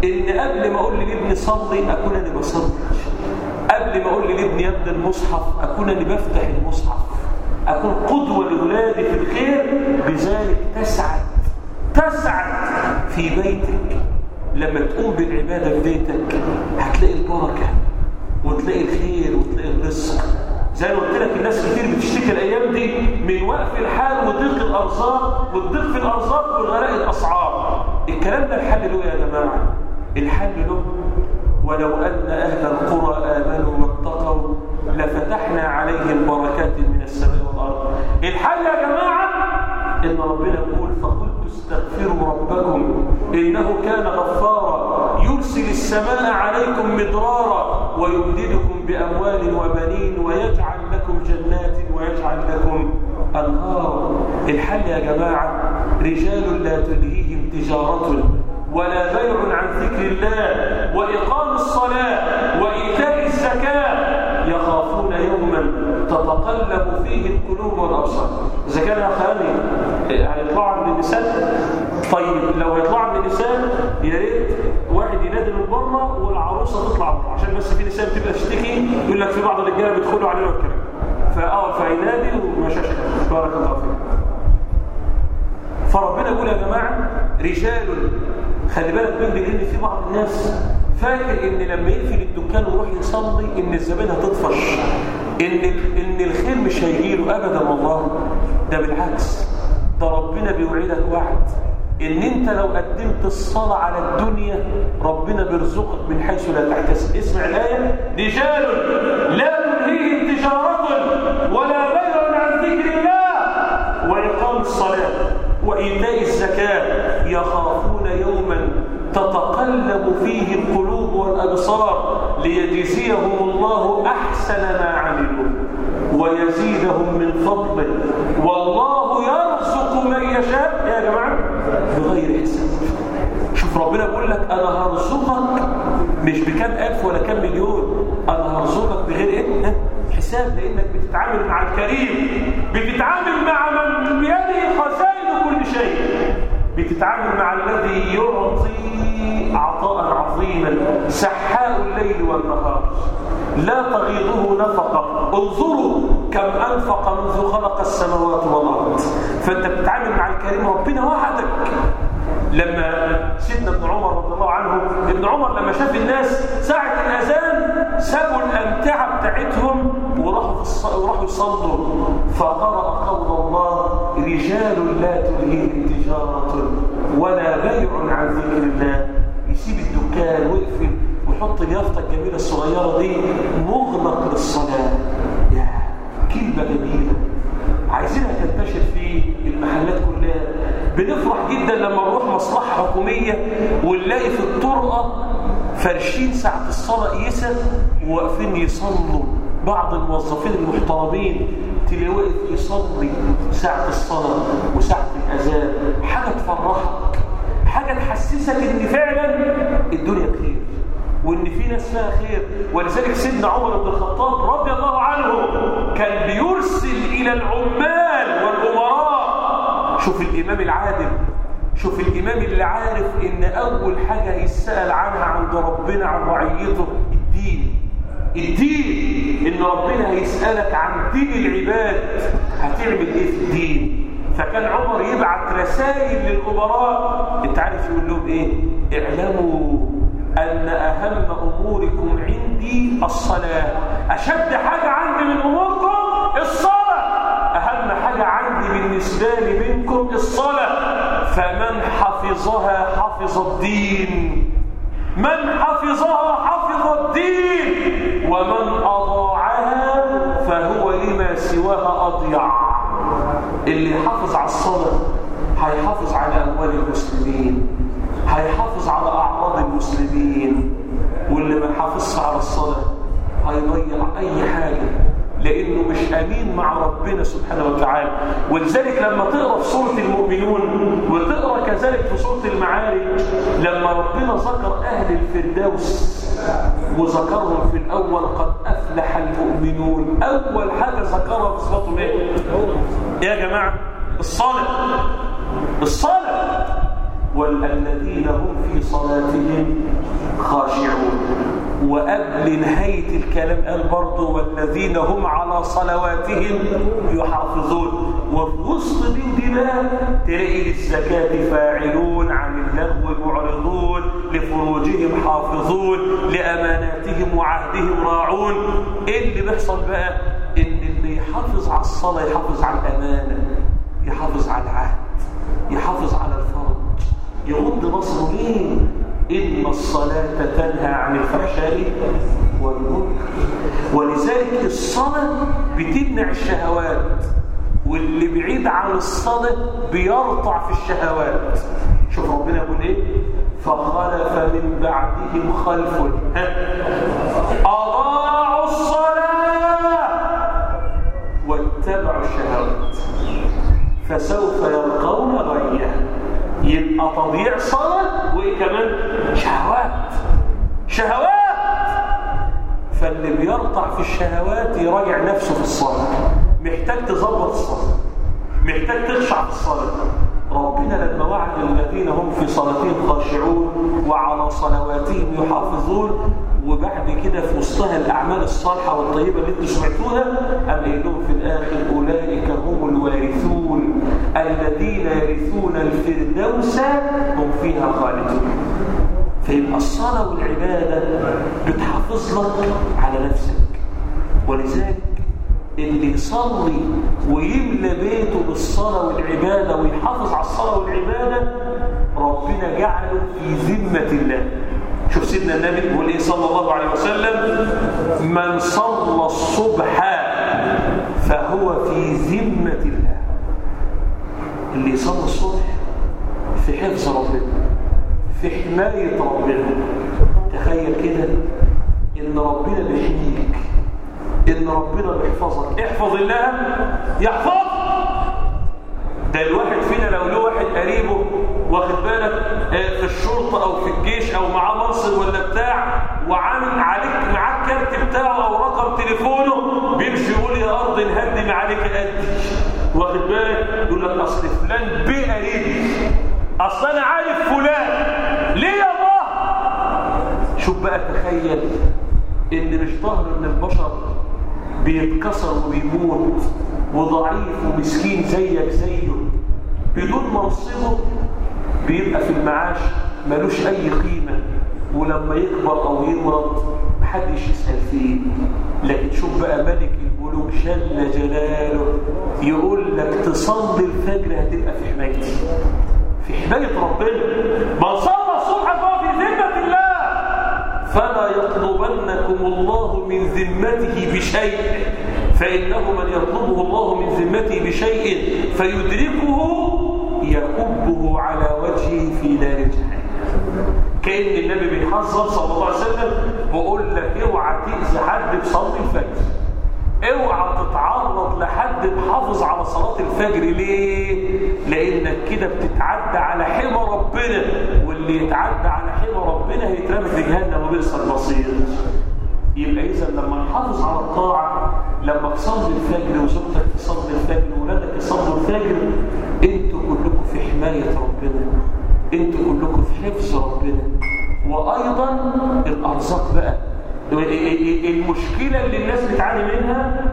ان قبل ما اقول لابني صلي اكون انا بصلي قبل ما اقول لابني يا ابني المصحف اكون انا بفتح المصحف اكون قدوه لاولادي في الخير بذلك تسعد تسعد في بيتك لما تقوم بالعباده في بيتك هتلاقي البركه وتلاقي الخير وتلاقي الرزق زي ما قلت لك الناس كتير بتشتكي الايام دي من وقف الحال وضيق الارزاق والضيق في الارزاق وغلاء الاسعار الكلام ده الحل له يا جماعه الحل له ولو ان اهل القرى امنوا واتقوا لفتحنا عليهم بركات من السماء والارض الحل يا جماعه ان ربنا يقول فقلت استغفروا ربكم انه كان غفارا يرسل السماء عليكم مدرارا ويمددكم باموال وبنين ويجعل لكم جنات ويجعل لكم انهارا الحل يا جماعه رجال لا تلهيهم تجاره ولا بيع عن ذكر الله واقام الصلاه وايتاء الزكاه يخافون يوما تتقلب فيه القلوب والابصار اذا كان يا خالي هيطلعوا من النساء طيب لو هيطلعوا من النساء يا ريت واحد ينادي من بره والعروسه تطلع بره عشان بس في نساء بتبقى تشتكي يقول لك في بعض الرجاله بيدخلوا علينا والكلام فاه فينادي ومشاش بارك الله فيك فربنا يقول يا جماعه رجال خلي بالك من لان في بعض الناس فاكر ان لما يقفل الدكان ويروح يصلي ان الزبائن هتطفش ان ان الخير مش هيجيله ابدا والله ده بالعكس ده ربنا بيوعدك وعد ان انت لو قدمت الصلاه على الدنيا ربنا بيرزقك من حيث لا تحتسب اسمع الايه رجال لا تلهيهم تجاره ولا بيع عن ذكر الله واقام الصلاه وايتاء الزكاه يخافون يوما تتقلب فيه القلوب والابصار ليجزيهم الله احسن ما عملوا ويزيدهم من فضله والله يرزق من يشاء يا جماعه بغير حساب شوف ربنا بيقول لك انا هرزقك مش بكام الف ولا كام مليون انا هرزقك بغير ايه حساب لانك بتتعامل مع الكريم بتتعامل مع من بيده خزائن كل شيء بتتعامل مع الذي يعطي عطاء عظيما سحاء الليل والنهار لا تغيضه نفقه انظروا كم انفق منذ خلق السماوات والارض فانت بتتعامل مع الكريم ربنا وعدك لما سيدنا ابن عمر رضي الله عنه ابن عمر لما شاف الناس ساعة الأذان سابوا الأمتعة بتاعتهم وراحوا, في الص... وراحوا يصلوا فقرأ قول الله رجال لا تلهيهم تجارة ولا بيع عن ذكر الله يسيب الدكان ويقفل ويحط اليافطة الجميلة الصغيرة دي مغلق للصلاة يا كلمة جميلة عايزينها تنتشر في المحلات كلها بنفرح جدا لما نروح مصلحة حكومية ونلاقي في الطرقة فرشين ساعة الصلاة قيسة وواقفين يصلوا بعض الموظفين المحترمين تلاقيه واقف يصلي ساعة الصلاة وساعة الأذان حاجة تفرحك حاجة تحسسك إن فعلا الدنيا بخير وإن في ناس فيها خير ولذلك سيدنا عمر بن الخطاب رضي الله عنه كان بيرسل إلى العمال والأمراء شوف الإمام العادل شوف الإمام اللي عارف إن أول حاجة يسأل عنها عند ربنا عن رعيته الدين الدين إن ربنا هيسألك عن دين العباد هتعمل إيه في الدين فكان عمر يبعت رسائل للأمراء أنت عارف يقول لهم إيه اعلموا أن أهم أموركم عندي الصلاة أشد حاجة عندي من أموركم الصلاة أهم حاجة عندي بالنسبة لي منكم الصلاة فمن حفظها حفظ الدين من حفظها حفظ الدين ومن أضاعها فهو لما سواها أضيع اللي حافظ على الصلاة هيحافظ على أموال المسلمين هيحافظ على أعراض المسلمين واللي ما حافظش على الصلاة هيضيع أي حاجة لأنه مش أمين مع ربنا سبحانه وتعالى ولذلك لما تقرأ في سورة المؤمنون وتقرأ كذلك في سورة المعارج لما ربنا ذكر أهل الفردوس وذكرهم في الأول قد أفلح المؤمنون أول حاجة ذكرها في صفاتهم إيه؟ يا جماعة الصلاة الصلاة والذين هم في صلاتهم وقبل نهاية الكلام قال برضه والذين هم على صلواتهم يحافظون وفي وسط دي ودي بقى تلاقي للزكاة فاعلون عن اللغو معرضون لفروجهم حافظون لأماناتهم وعهدهم راعون ايه اللي بيحصل بقى ان اللي يحافظ على الصلاة يحافظ على الأمانة يحافظ على العهد يحافظ على الفرج يغض بصره ليه إن الصلاة تنهى عن الفحشاء والمنكر ولذلك الصلاة بتمنع الشهوات واللي بعيد عن الصلاة بيرطع في الشهوات شوف ربنا يقول ايه فخلف من بعدهم خلف أضاعوا الصلاة واتبعوا الشهوات فسوف يلقون غيا يبقى تضييع صلاة وايه كمان شهوات شهوات فاللي بيرطع في الشهوات يراجع نفسه في الصلاة محتاج تظبط الصلاة محتاج تخشع في الصلاة ربنا لما وعد الذين هم في صلاتهم خاشعون وعلى صلواتهم يحافظون وبعد كده في وسطها الأعمال الصالحة والطيبة اللي انتم سمعتوها قال لهم في الآخر أولئك هم الوارثون الذين يرثون الفردوس هم فيها خالدون فيبقى الصلاة والعبادة بتحافظ لك على نفسك ولذلك اللي يصلي ويملى بيته بالصلاة والعبادة ويحافظ على الصلاة والعبادة ربنا جعله في ذمة الله شوف سيدنا النبي بيقول ايه صلى الله عليه وسلم من صلى الصبح فهو في ذمة الله اللي يصلي الصبح في حفظ ربنا في حماية ربنا تخيل كده ان ربنا بيحميك ان ربنا بيحفظك احفظ الله يحفظك ده الواحد فينا لو له واحد قريبه واخد بالك في الشرطة او في الجيش او معاه منصب ولا بتاع وعامل عليك معاك كارت بتاعه او رقم تليفونه بيمشي يقول يا ارض نهدم عليك قدي واخد بالك يقول لك اصل فلان بيه قريبي اصل انا عارف فلان ليه يا الله شوف بقى تخيل ان مش ظهر من البشر بيتكسر وبيموت وضعيف ومسكين زيك زيه بدون منصبه بيبقى في المعاش ملوش اي قيمة ولما يكبر او يمرض محدش يسأل فيه لكن شوف بقى ملك الملوك جل جلاله يقول لك تصلي الفجر هتبقى في حمايتي في حماية ربنا من صلى الصبح فهو في ذمة الله فلا يطلبنكم الله من ذمته بشيء فإنه من يطلبه الله من ذمته بشيء فيدركه يكبه على وجهه في نار جهنم كأن النبي بيحذر صلى الله عليه وسلم بقول لك اوعى تأذي حد بصلي الفجر اوعى تتعرض لحد محافظ على صلاة الفجر ليه؟ لأنك كده بتتعدى على حمى ربنا واللي يتعدى على حمى ربنا هيترمي في جهنم وبئس المصير يبقى إذا لما نحافظ على الطاعة لما تصلي الفجر وزوجتك تصلي الفجر وولادك يصلوا الفجر انتوا كلكم في حماية ربنا انتوا كلكم في حفظ ربنا وأيضا الأرزاق بقى المشكلة اللي الناس بتعاني منها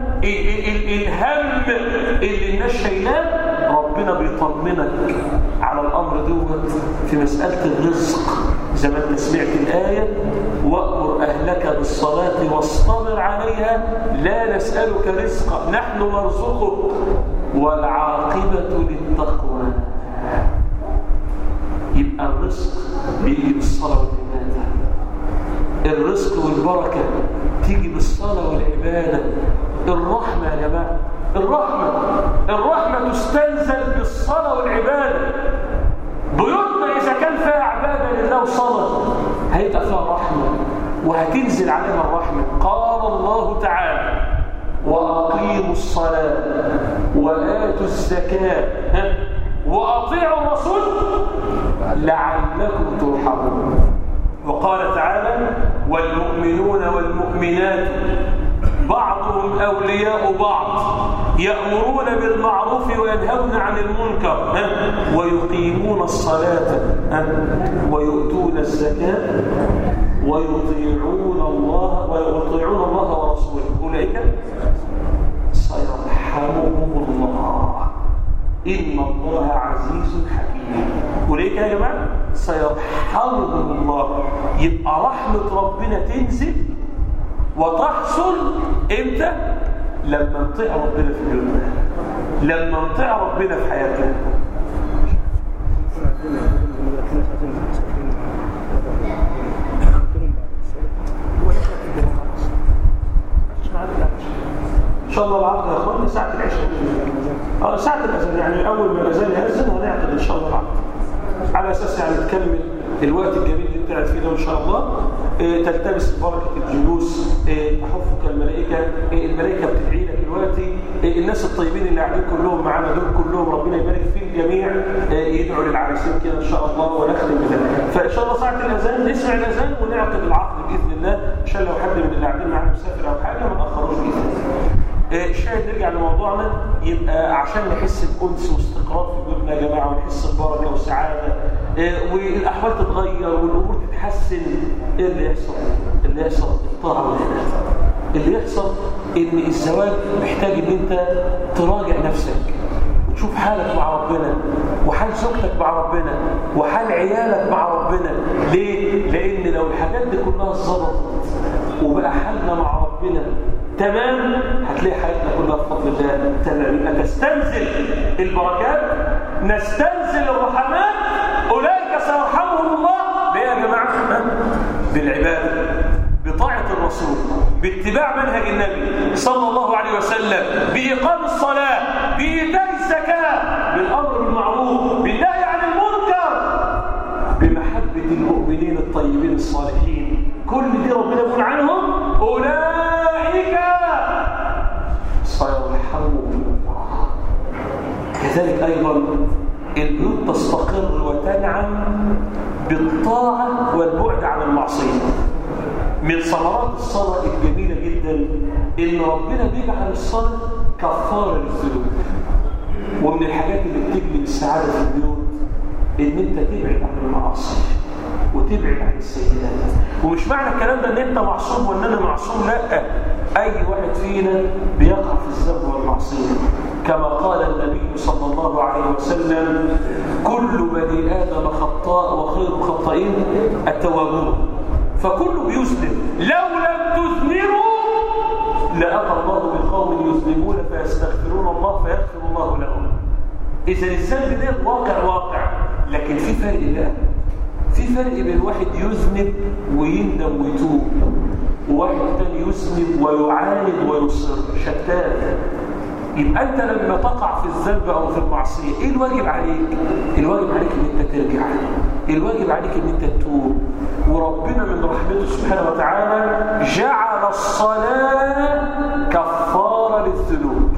الهم اللي الناس شايلاه ربنا بيطمنك على الأمر دوت في مسألة الرزق زي ما انت سمعت الآية وأمر أهلك بالصلاة واصطبر عليها لا نسألك رزقا نحن نرزقك والعاقبة للتقوى يبقى الرزق بيجي بالصلاة والعبادة الرزق والبركة تيجي بالصلاة والعبادة الرحمة يا جماعة الرحمة الرحمة تستنزل بالصلاة والعبادة بيوتنا إذا كان فيها عبادة لله وصلاة هيبقى فيها رحمة وهتنزل عليها الرحمة قال الله تعالى وأقيموا الصلاة وآتوا الزكاة وأطيعوا الرسول لعلكم ترحمون وقال تعالى والمؤمنون والمؤمنات بعضهم أولياء بعض يأمرون بالمعروف وينهون عن المنكر ويقيمون الصلاة ويؤتون الزكاة ويطيعون الله ويطيعون الله ورسوله أولئك سيرحمهم الله إن الله عزيز حكيم أولئك يا جماعة سيرحمهم الله يبقى رحمة ربنا تنزل وتحصل إمتى؟ لما نطيع ربنا في قلوبنا لما نطيع ربنا في حياتنا ان شاء الله العقد يا اخواني ساعه العشاء اه ساعه الاذان يعني اول ما الاذان ياذن هنعقد ان شاء الله العقد على اساس يعني تكمل الوقت الجميل اللي انت قاعد فيه ده ان شاء الله إيه تلتمس بركه الجلوس إيه تحفك الملائكه إيه الملائكه بتدعي لك دلوقتي إيه الناس الطيبين اللي قاعدين كلهم معانا دول كلهم ربنا يبارك في الجميع إيه يدعوا للعريسين كده ان شاء الله ونختم بذلك فان شاء الله ساعه الاذان نسمع الاذان ونعقد العقد باذن الله عشان لو حد من اللي قاعدين معانا مسافر او حاجه ما ناخروش باذن الله الشاهد نرجع لموضوعنا يبقى عشان نحس بأنس واستقرار في بيوتنا يا جماعة ونحس ببركة وسعادة والأحوال تتغير والأمور تتحسن إيه اللي يحصل؟ اللي يحصل الطاعة والخلاف اللي يحصل إن الزواج محتاج إن أنت تراجع نفسك وتشوف حالك مع ربنا وحال زوجتك مع ربنا وحال عيالك مع ربنا ليه؟ لأن لو الحاجات دي كلها اتظبطت وبقى حالنا مع ربنا تمام هتلاقي حياتنا كلها بفضل الله تمام يبقى تستنزل البركات نستنزل الرحمات اولئك سيرحمهم الله بايه يا جماعه بالعباده بطاعه الرسول باتباع منهج النبي صلى الله عليه وسلم باقام الصلاه بايتاء الزكاه بالامر بالمعروف بالنهي عن المنكر بمحبه المؤمنين الطيبين الصالحين كل دي ربنا يقول عنهم اولئك سيرحمهم الله كذلك أيضا البيوت تستقر وتنعم بالطاعة والبعد عن المعصية من ثمرات الصلاة الجميلة جدا إن ربنا بيجعل الصلاة كفارة للذنوب ومن الحاجات اللي بتجلب السعادة في البيوت إن أنت تبعد عن المعاصي وتبعد عن السيئات ومش معنى الكلام ده ان انت معصوم وان انا معصوم لا اي واحد فينا بيقع في الذنب والمعصيه كما قال النبي صلى الله عليه وسلم كل بني ادم خطاء وخير الخطائين التوابون فكل بيذنب لو لم تذنبوا لاتى الله بقوم يذنبون فيستغفرون الله فيغفر الله لهم اذا الذنب ده واقع واقع لكن في فرق بقى في فرق بين واحد يذنب ويندم ويتوب وواحد تاني يذنب ويعاند ويصر شتان يبقى انت لما تقع في الذنب او في المعصيه ايه الواجب عليك الواجب عليك ان انت ترجع الواجب عليك ان انت تتوب وربنا من رحمته سبحانه وتعالى جعل الصلاه كفاره للذنوب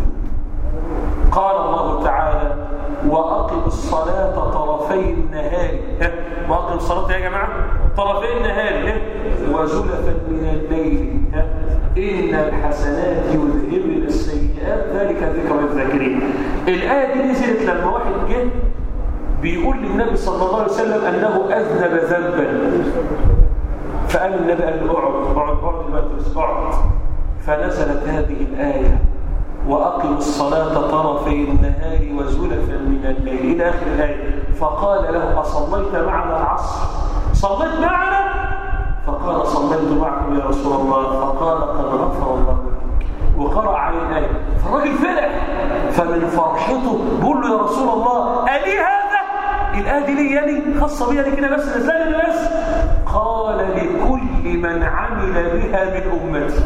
قال الله تعالى واقم الصلاه طرفي النهار واقم الصلاه يا جماعه طرفي النهار وزلفا من الليل ان الحسنات يذهبن السيئات ذلك ذكر الذاكرين الايه دي نزلت لما واحد جه بيقول للنبي صلى الله عليه وسلم انه اذنب ذنبا فقال النبي قال له اقعد اقعد اقعد دلوقتي اقعد فنزلت هذه الايه وأقم الصلاة طرفي النهار وزلفا من الليل إلى آخر الآية فقال له أصليت معنا العصر صليت معنا فقال صليت معكم يا رسول الله فقال قد غفر الله لك وقرأ عليه الآية فالراجل فرح فمن فرحته بيقول له يا رسول الله ألي هذا الآية دي لي يعني خاصة بيها كده بس نزلني بس قال لكل من عمل بها من أمتي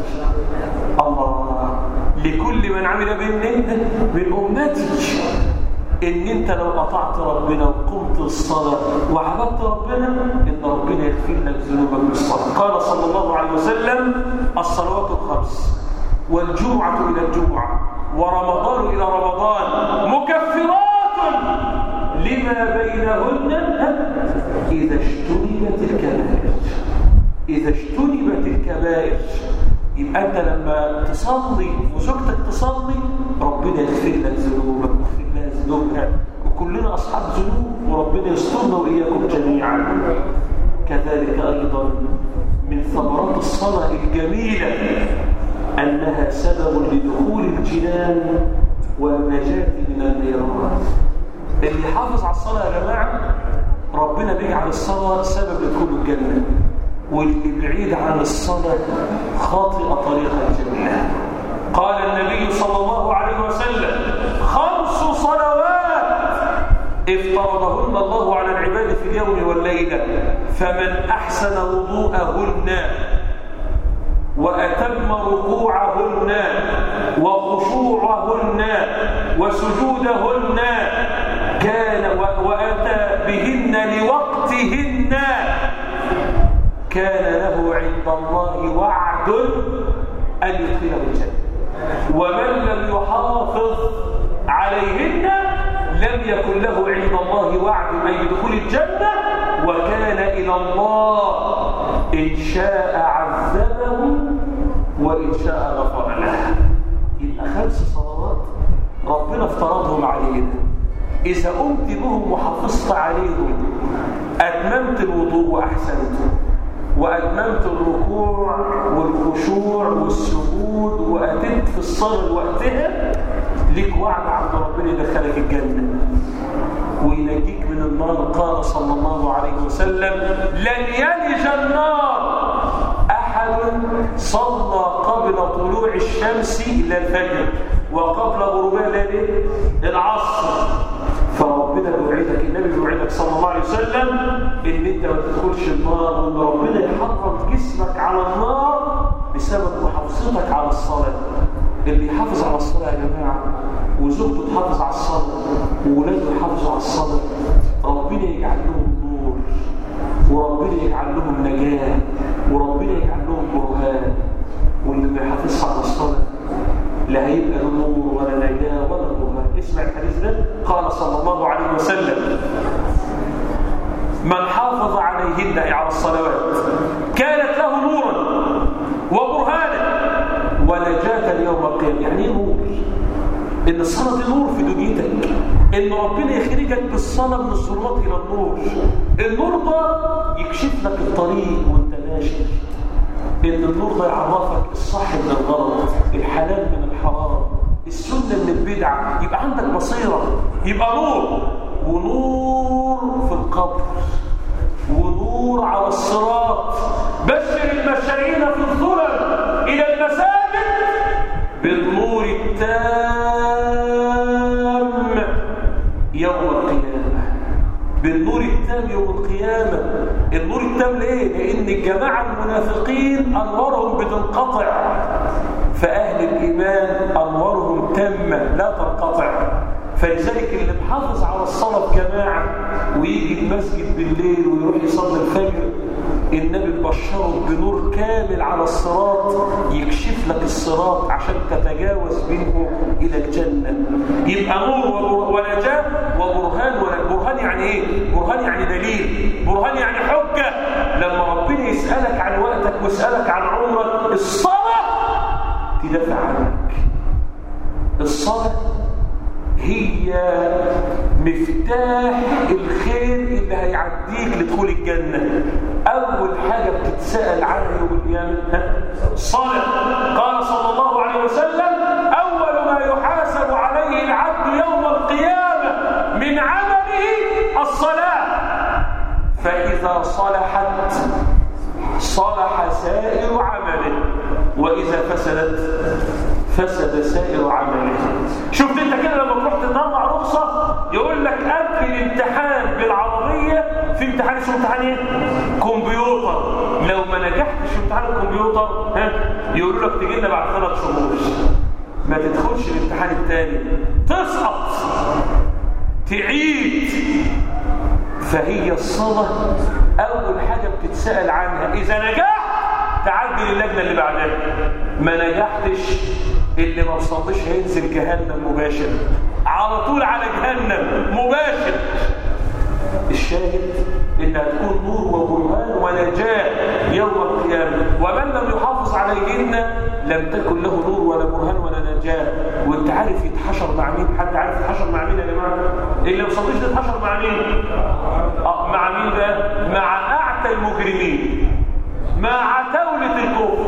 الله لكل من عمل بهم من أمتي إن أنت لو قطعت ربنا وقمت الصلاة وعبدت ربنا إن ربنا يغفر لك ذنوبك بالصلاة قال صلى الله عليه وسلم الصلوات الخمس والجمعة إلى الجمعة ورمضان إلى رمضان مكفرات لما بينهن إذا اجتنبت الكبائر إذا اجتنبت الكبائر يبقى أنت لما تصلي وزوجتك تصلي ربنا يغفر لك ذنوبك ويغفر لها ذنوبها وكلنا أصحاب ذنوب وربنا يسترنا وإياكم جميعا كذلك أيضا من الجميلة أنها سبب لدخول الجنان والنجاة من النيران اللي حافظ على الصلاة يا جماعة ربنا بيجعل الصلاة سبب لدخول الجنة واللي بعيد عن الصلاة خاطئ طريق الجنة قال النبي صلى الله عليه وسلم خمس صلوات افترضهن الله على العباد في اليوم والليلة فمن أحسن وضوءهن وأتم ركوعهن وخشوعهن وسجودهن كان وأتى بهن لوقتهن كان له عند الله وعد أن يدخله الجنة ومن لم يحافظ عليهن لم يكن له عند الله وعد أن يدخل الجنة وكان إلى الله إن شاء عذبه وإن شاء غفر له يبقى خمس صلوات ربنا افترضهم علينا إذا قمت بهم وحافظت عليهم أتممت الوضوء وأحسنته وأتممت الركوع والخشوع والسجود وأتيت في الصلاة وقتها ليك وعد عند ربنا يدخلك الجنة وينجيك من النار قال صلى الله عليه وسلم لن يلج النار أحد صلى قبل طلوع الشمس إلى الفجر وقبل غروبها ليلة العصر فربنا بيوعدك النبي بيوعدك صلى الله عليه وسلم ان انت ما تدخلش النار وان ربنا يحرم جسمك على النار بسبب محافظتك على الصلاه اللي يحافظ على الصلاه يا جماعه وزوجته تحافظ على الصلاه وولاده يحافظوا على الصلاه ربنا يجعل لهم نور وربنا يجعل لهم نجاه وربنا يجعل لهم برهان واللي ما يحافظش على الصلاه لا هيبقى له نور ولا نجاه ولا برهان اسمع الحديث ده قال صلى الله عليه وسلم من حافظ عليهن أي على الصلوات كانت له نورا وبرهانا ونجاة يوم القيامة يعني ايه نور؟ ان الصلاة دي نور في دنيتك ان ربنا يخرجك بالصلاة من الظلمات الى النور النور ده يكشف لك الطريق وانت ماشي ان النور ده يعرفك الصح من الغلط الحلال من الحرام السنة من البدعة يبقى عندك بصيرة يبقى نور ونور في القبر ونور على الصراط بشر المشارين في الظلم إلى المساجد بالنور التام يوم القيامة بالنور التام يوم القيامة النور التام ليه؟ لأن الجماعة المنافقين أنوارهم بتنقطع فأهل الإيمان أنوارهم تامة لا تنقطع فلذلك اللي محافظ على الصلاة بجماعة ويجي المسجد بالليل ويروح يصلي الفجر النبي بشره بنور كامل على الصراط يكشف لك الصراط عشان تتجاوز منه إلى الجنة يبقى نور ونجاة وبرهان برهان يعني إيه؟ برهان يعني دليل برهان يعني حجة لما ربنا يسألك عن وقتك ويسألك عن عمرك الصلاة تدافع عنك الصلاة هي مفتاح الخير اللي هيعديك لدخول الجنة أول حاجة بتتسأل عنها يوم القيامة الصلاة قال صلى الله عليه وسلم أول ما يحاسب عليه العبد يوم القيامة من عمله الصلاة فإذا صلحت صلح سائر عمله وإذا فسدت فسد سائر عمله شفت انت كده لما تروح تطلع رخصة يقول لك قبل الامتحان بالعربية في امتحان اسمه امتحان ايه؟ كمبيوتر لو ما نجحتش في امتحان الكمبيوتر ها يقولوا لك تجي لنا بعد ثلاث شهور ما تدخلش الامتحان الثاني تسقط تعيد فهي الصلاة أول حاجة بتتسأل عنها إذا نجحت تعدي للجنة اللي بعدها ما نجحتش اللي ما وصلش هينزل جهنم مباشر على طول على جهنم مباشر الشاهد انها تكون نور وبرهان ونجاة يوم القيامة ومن لم يحافظ عليهن لم تكن له نور ولا برهان ولا نجاة وانت عارف يتحشر مع مين حد عارف يتحشر مع مين يا جماعة اللي ما وصلش يتحشر مع مين آه مع مين ده مع اعتى المجرمين مع عتاولة الكفر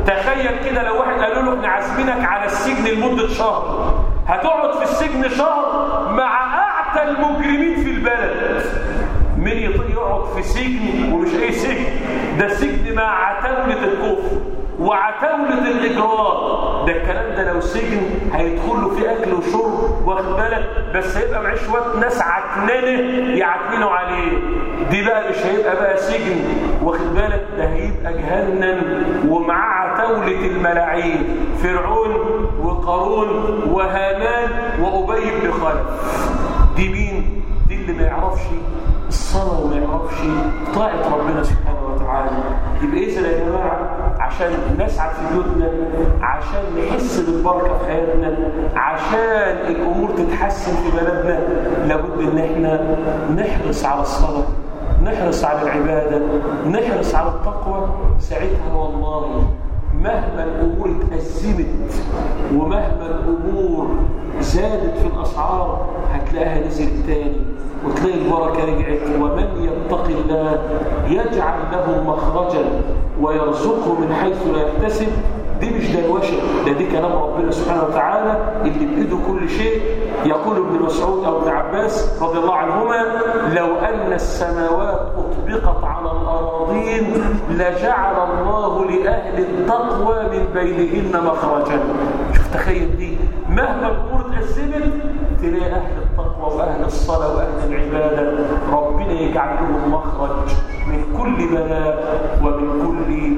تخيل كده لو واحد قالوا له احنا عازمينك على السجن لمده شهر هتقعد في السجن شهر مع اعتى المجرمين في البلد مين يطيق يقعد في سجن ومش اي سجن ده سجن مع عتاولة الكفر وعتاولة الإجرام ده الكلام ده لو سجن هيدخل له فيه أكل وشرب واخد بالك بس هيبقى معاه شوية ناس عكنانة يعكننوا عليه دي بقى مش هيبقى بقى سجن واخد بالك ده هيبقى جهنم ومعاه عتاولة الملاعين فرعون وقارون وهامان وأبي بن خلف دي مين؟ دي اللي ما يعرفش الصلاة وما يعرفش طاعة ربنا سبحانه وتعالى يبقى إذا يا جماعة عشان نسعد في بيوتنا عشان نحس بالبركة في حياتنا عشان الأمور تتحسن في بلدنا لابد إن احنا نحرص على الصلاة نحرص على العبادة نحرص على التقوى ساعتها والله مهما الأمور اتأزمت ومهما الأمور زادت في الأسعار هتلاقيها نزلت تاني وتلاقي البركة رجعت ومن يتق الله يجعل له مخرجا ويرزقه من حيث لا يحتسب دي مش دروشه ده دي كلام ربنا سبحانه وتعالى اللي بإيده كل شيء يقول ابن مسعود أو ابن عباس رضي الله عنهما لو أن السماوات أطبقت على الأراضين لجعل الله لأهل التقوى من بينهن مخرجا شوف تخيل دي مهما الأمور اتأزمت تلاقي أهل التقوى وأهل الصلاة وأهل العبادة ربنا يجعل لهم مخرج من كل بلاء ومن كل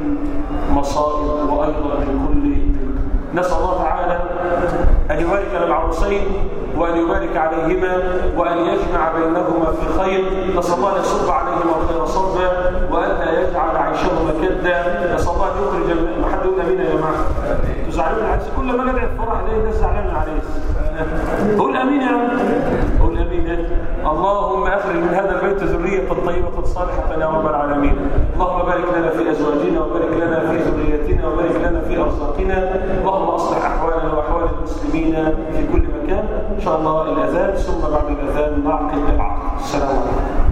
مصائب وأيضا من كل نسأل الله تعالى أن يبارك للعروسين وأن يبارك عليهما وأن يجمع بينهما في خير نسأل الله أن يصب عليهما الخير صبا وأن لا يجعل عيشهما كدا نسأل الله أن يخرج ما حد يقول أمين يا جماعة تزعلون العريس كل ما ندعي الفرح ليه الناس زعلانة العريس قول أمين يا رب قول أمين يا اللهم أخرج من هذا البيت ذرية طيبة صالحة يا رب العالمين اللهم بارك لنا في أزواجنا وبارك لنا في ذريتنا وبارك لنا في أرزاقنا اللهم أصلح أحوالنا وأحوال المسلمين في كل مكان إن شاء الله الأذان ثم بعد الأذان نعقد العقد السلام عليكم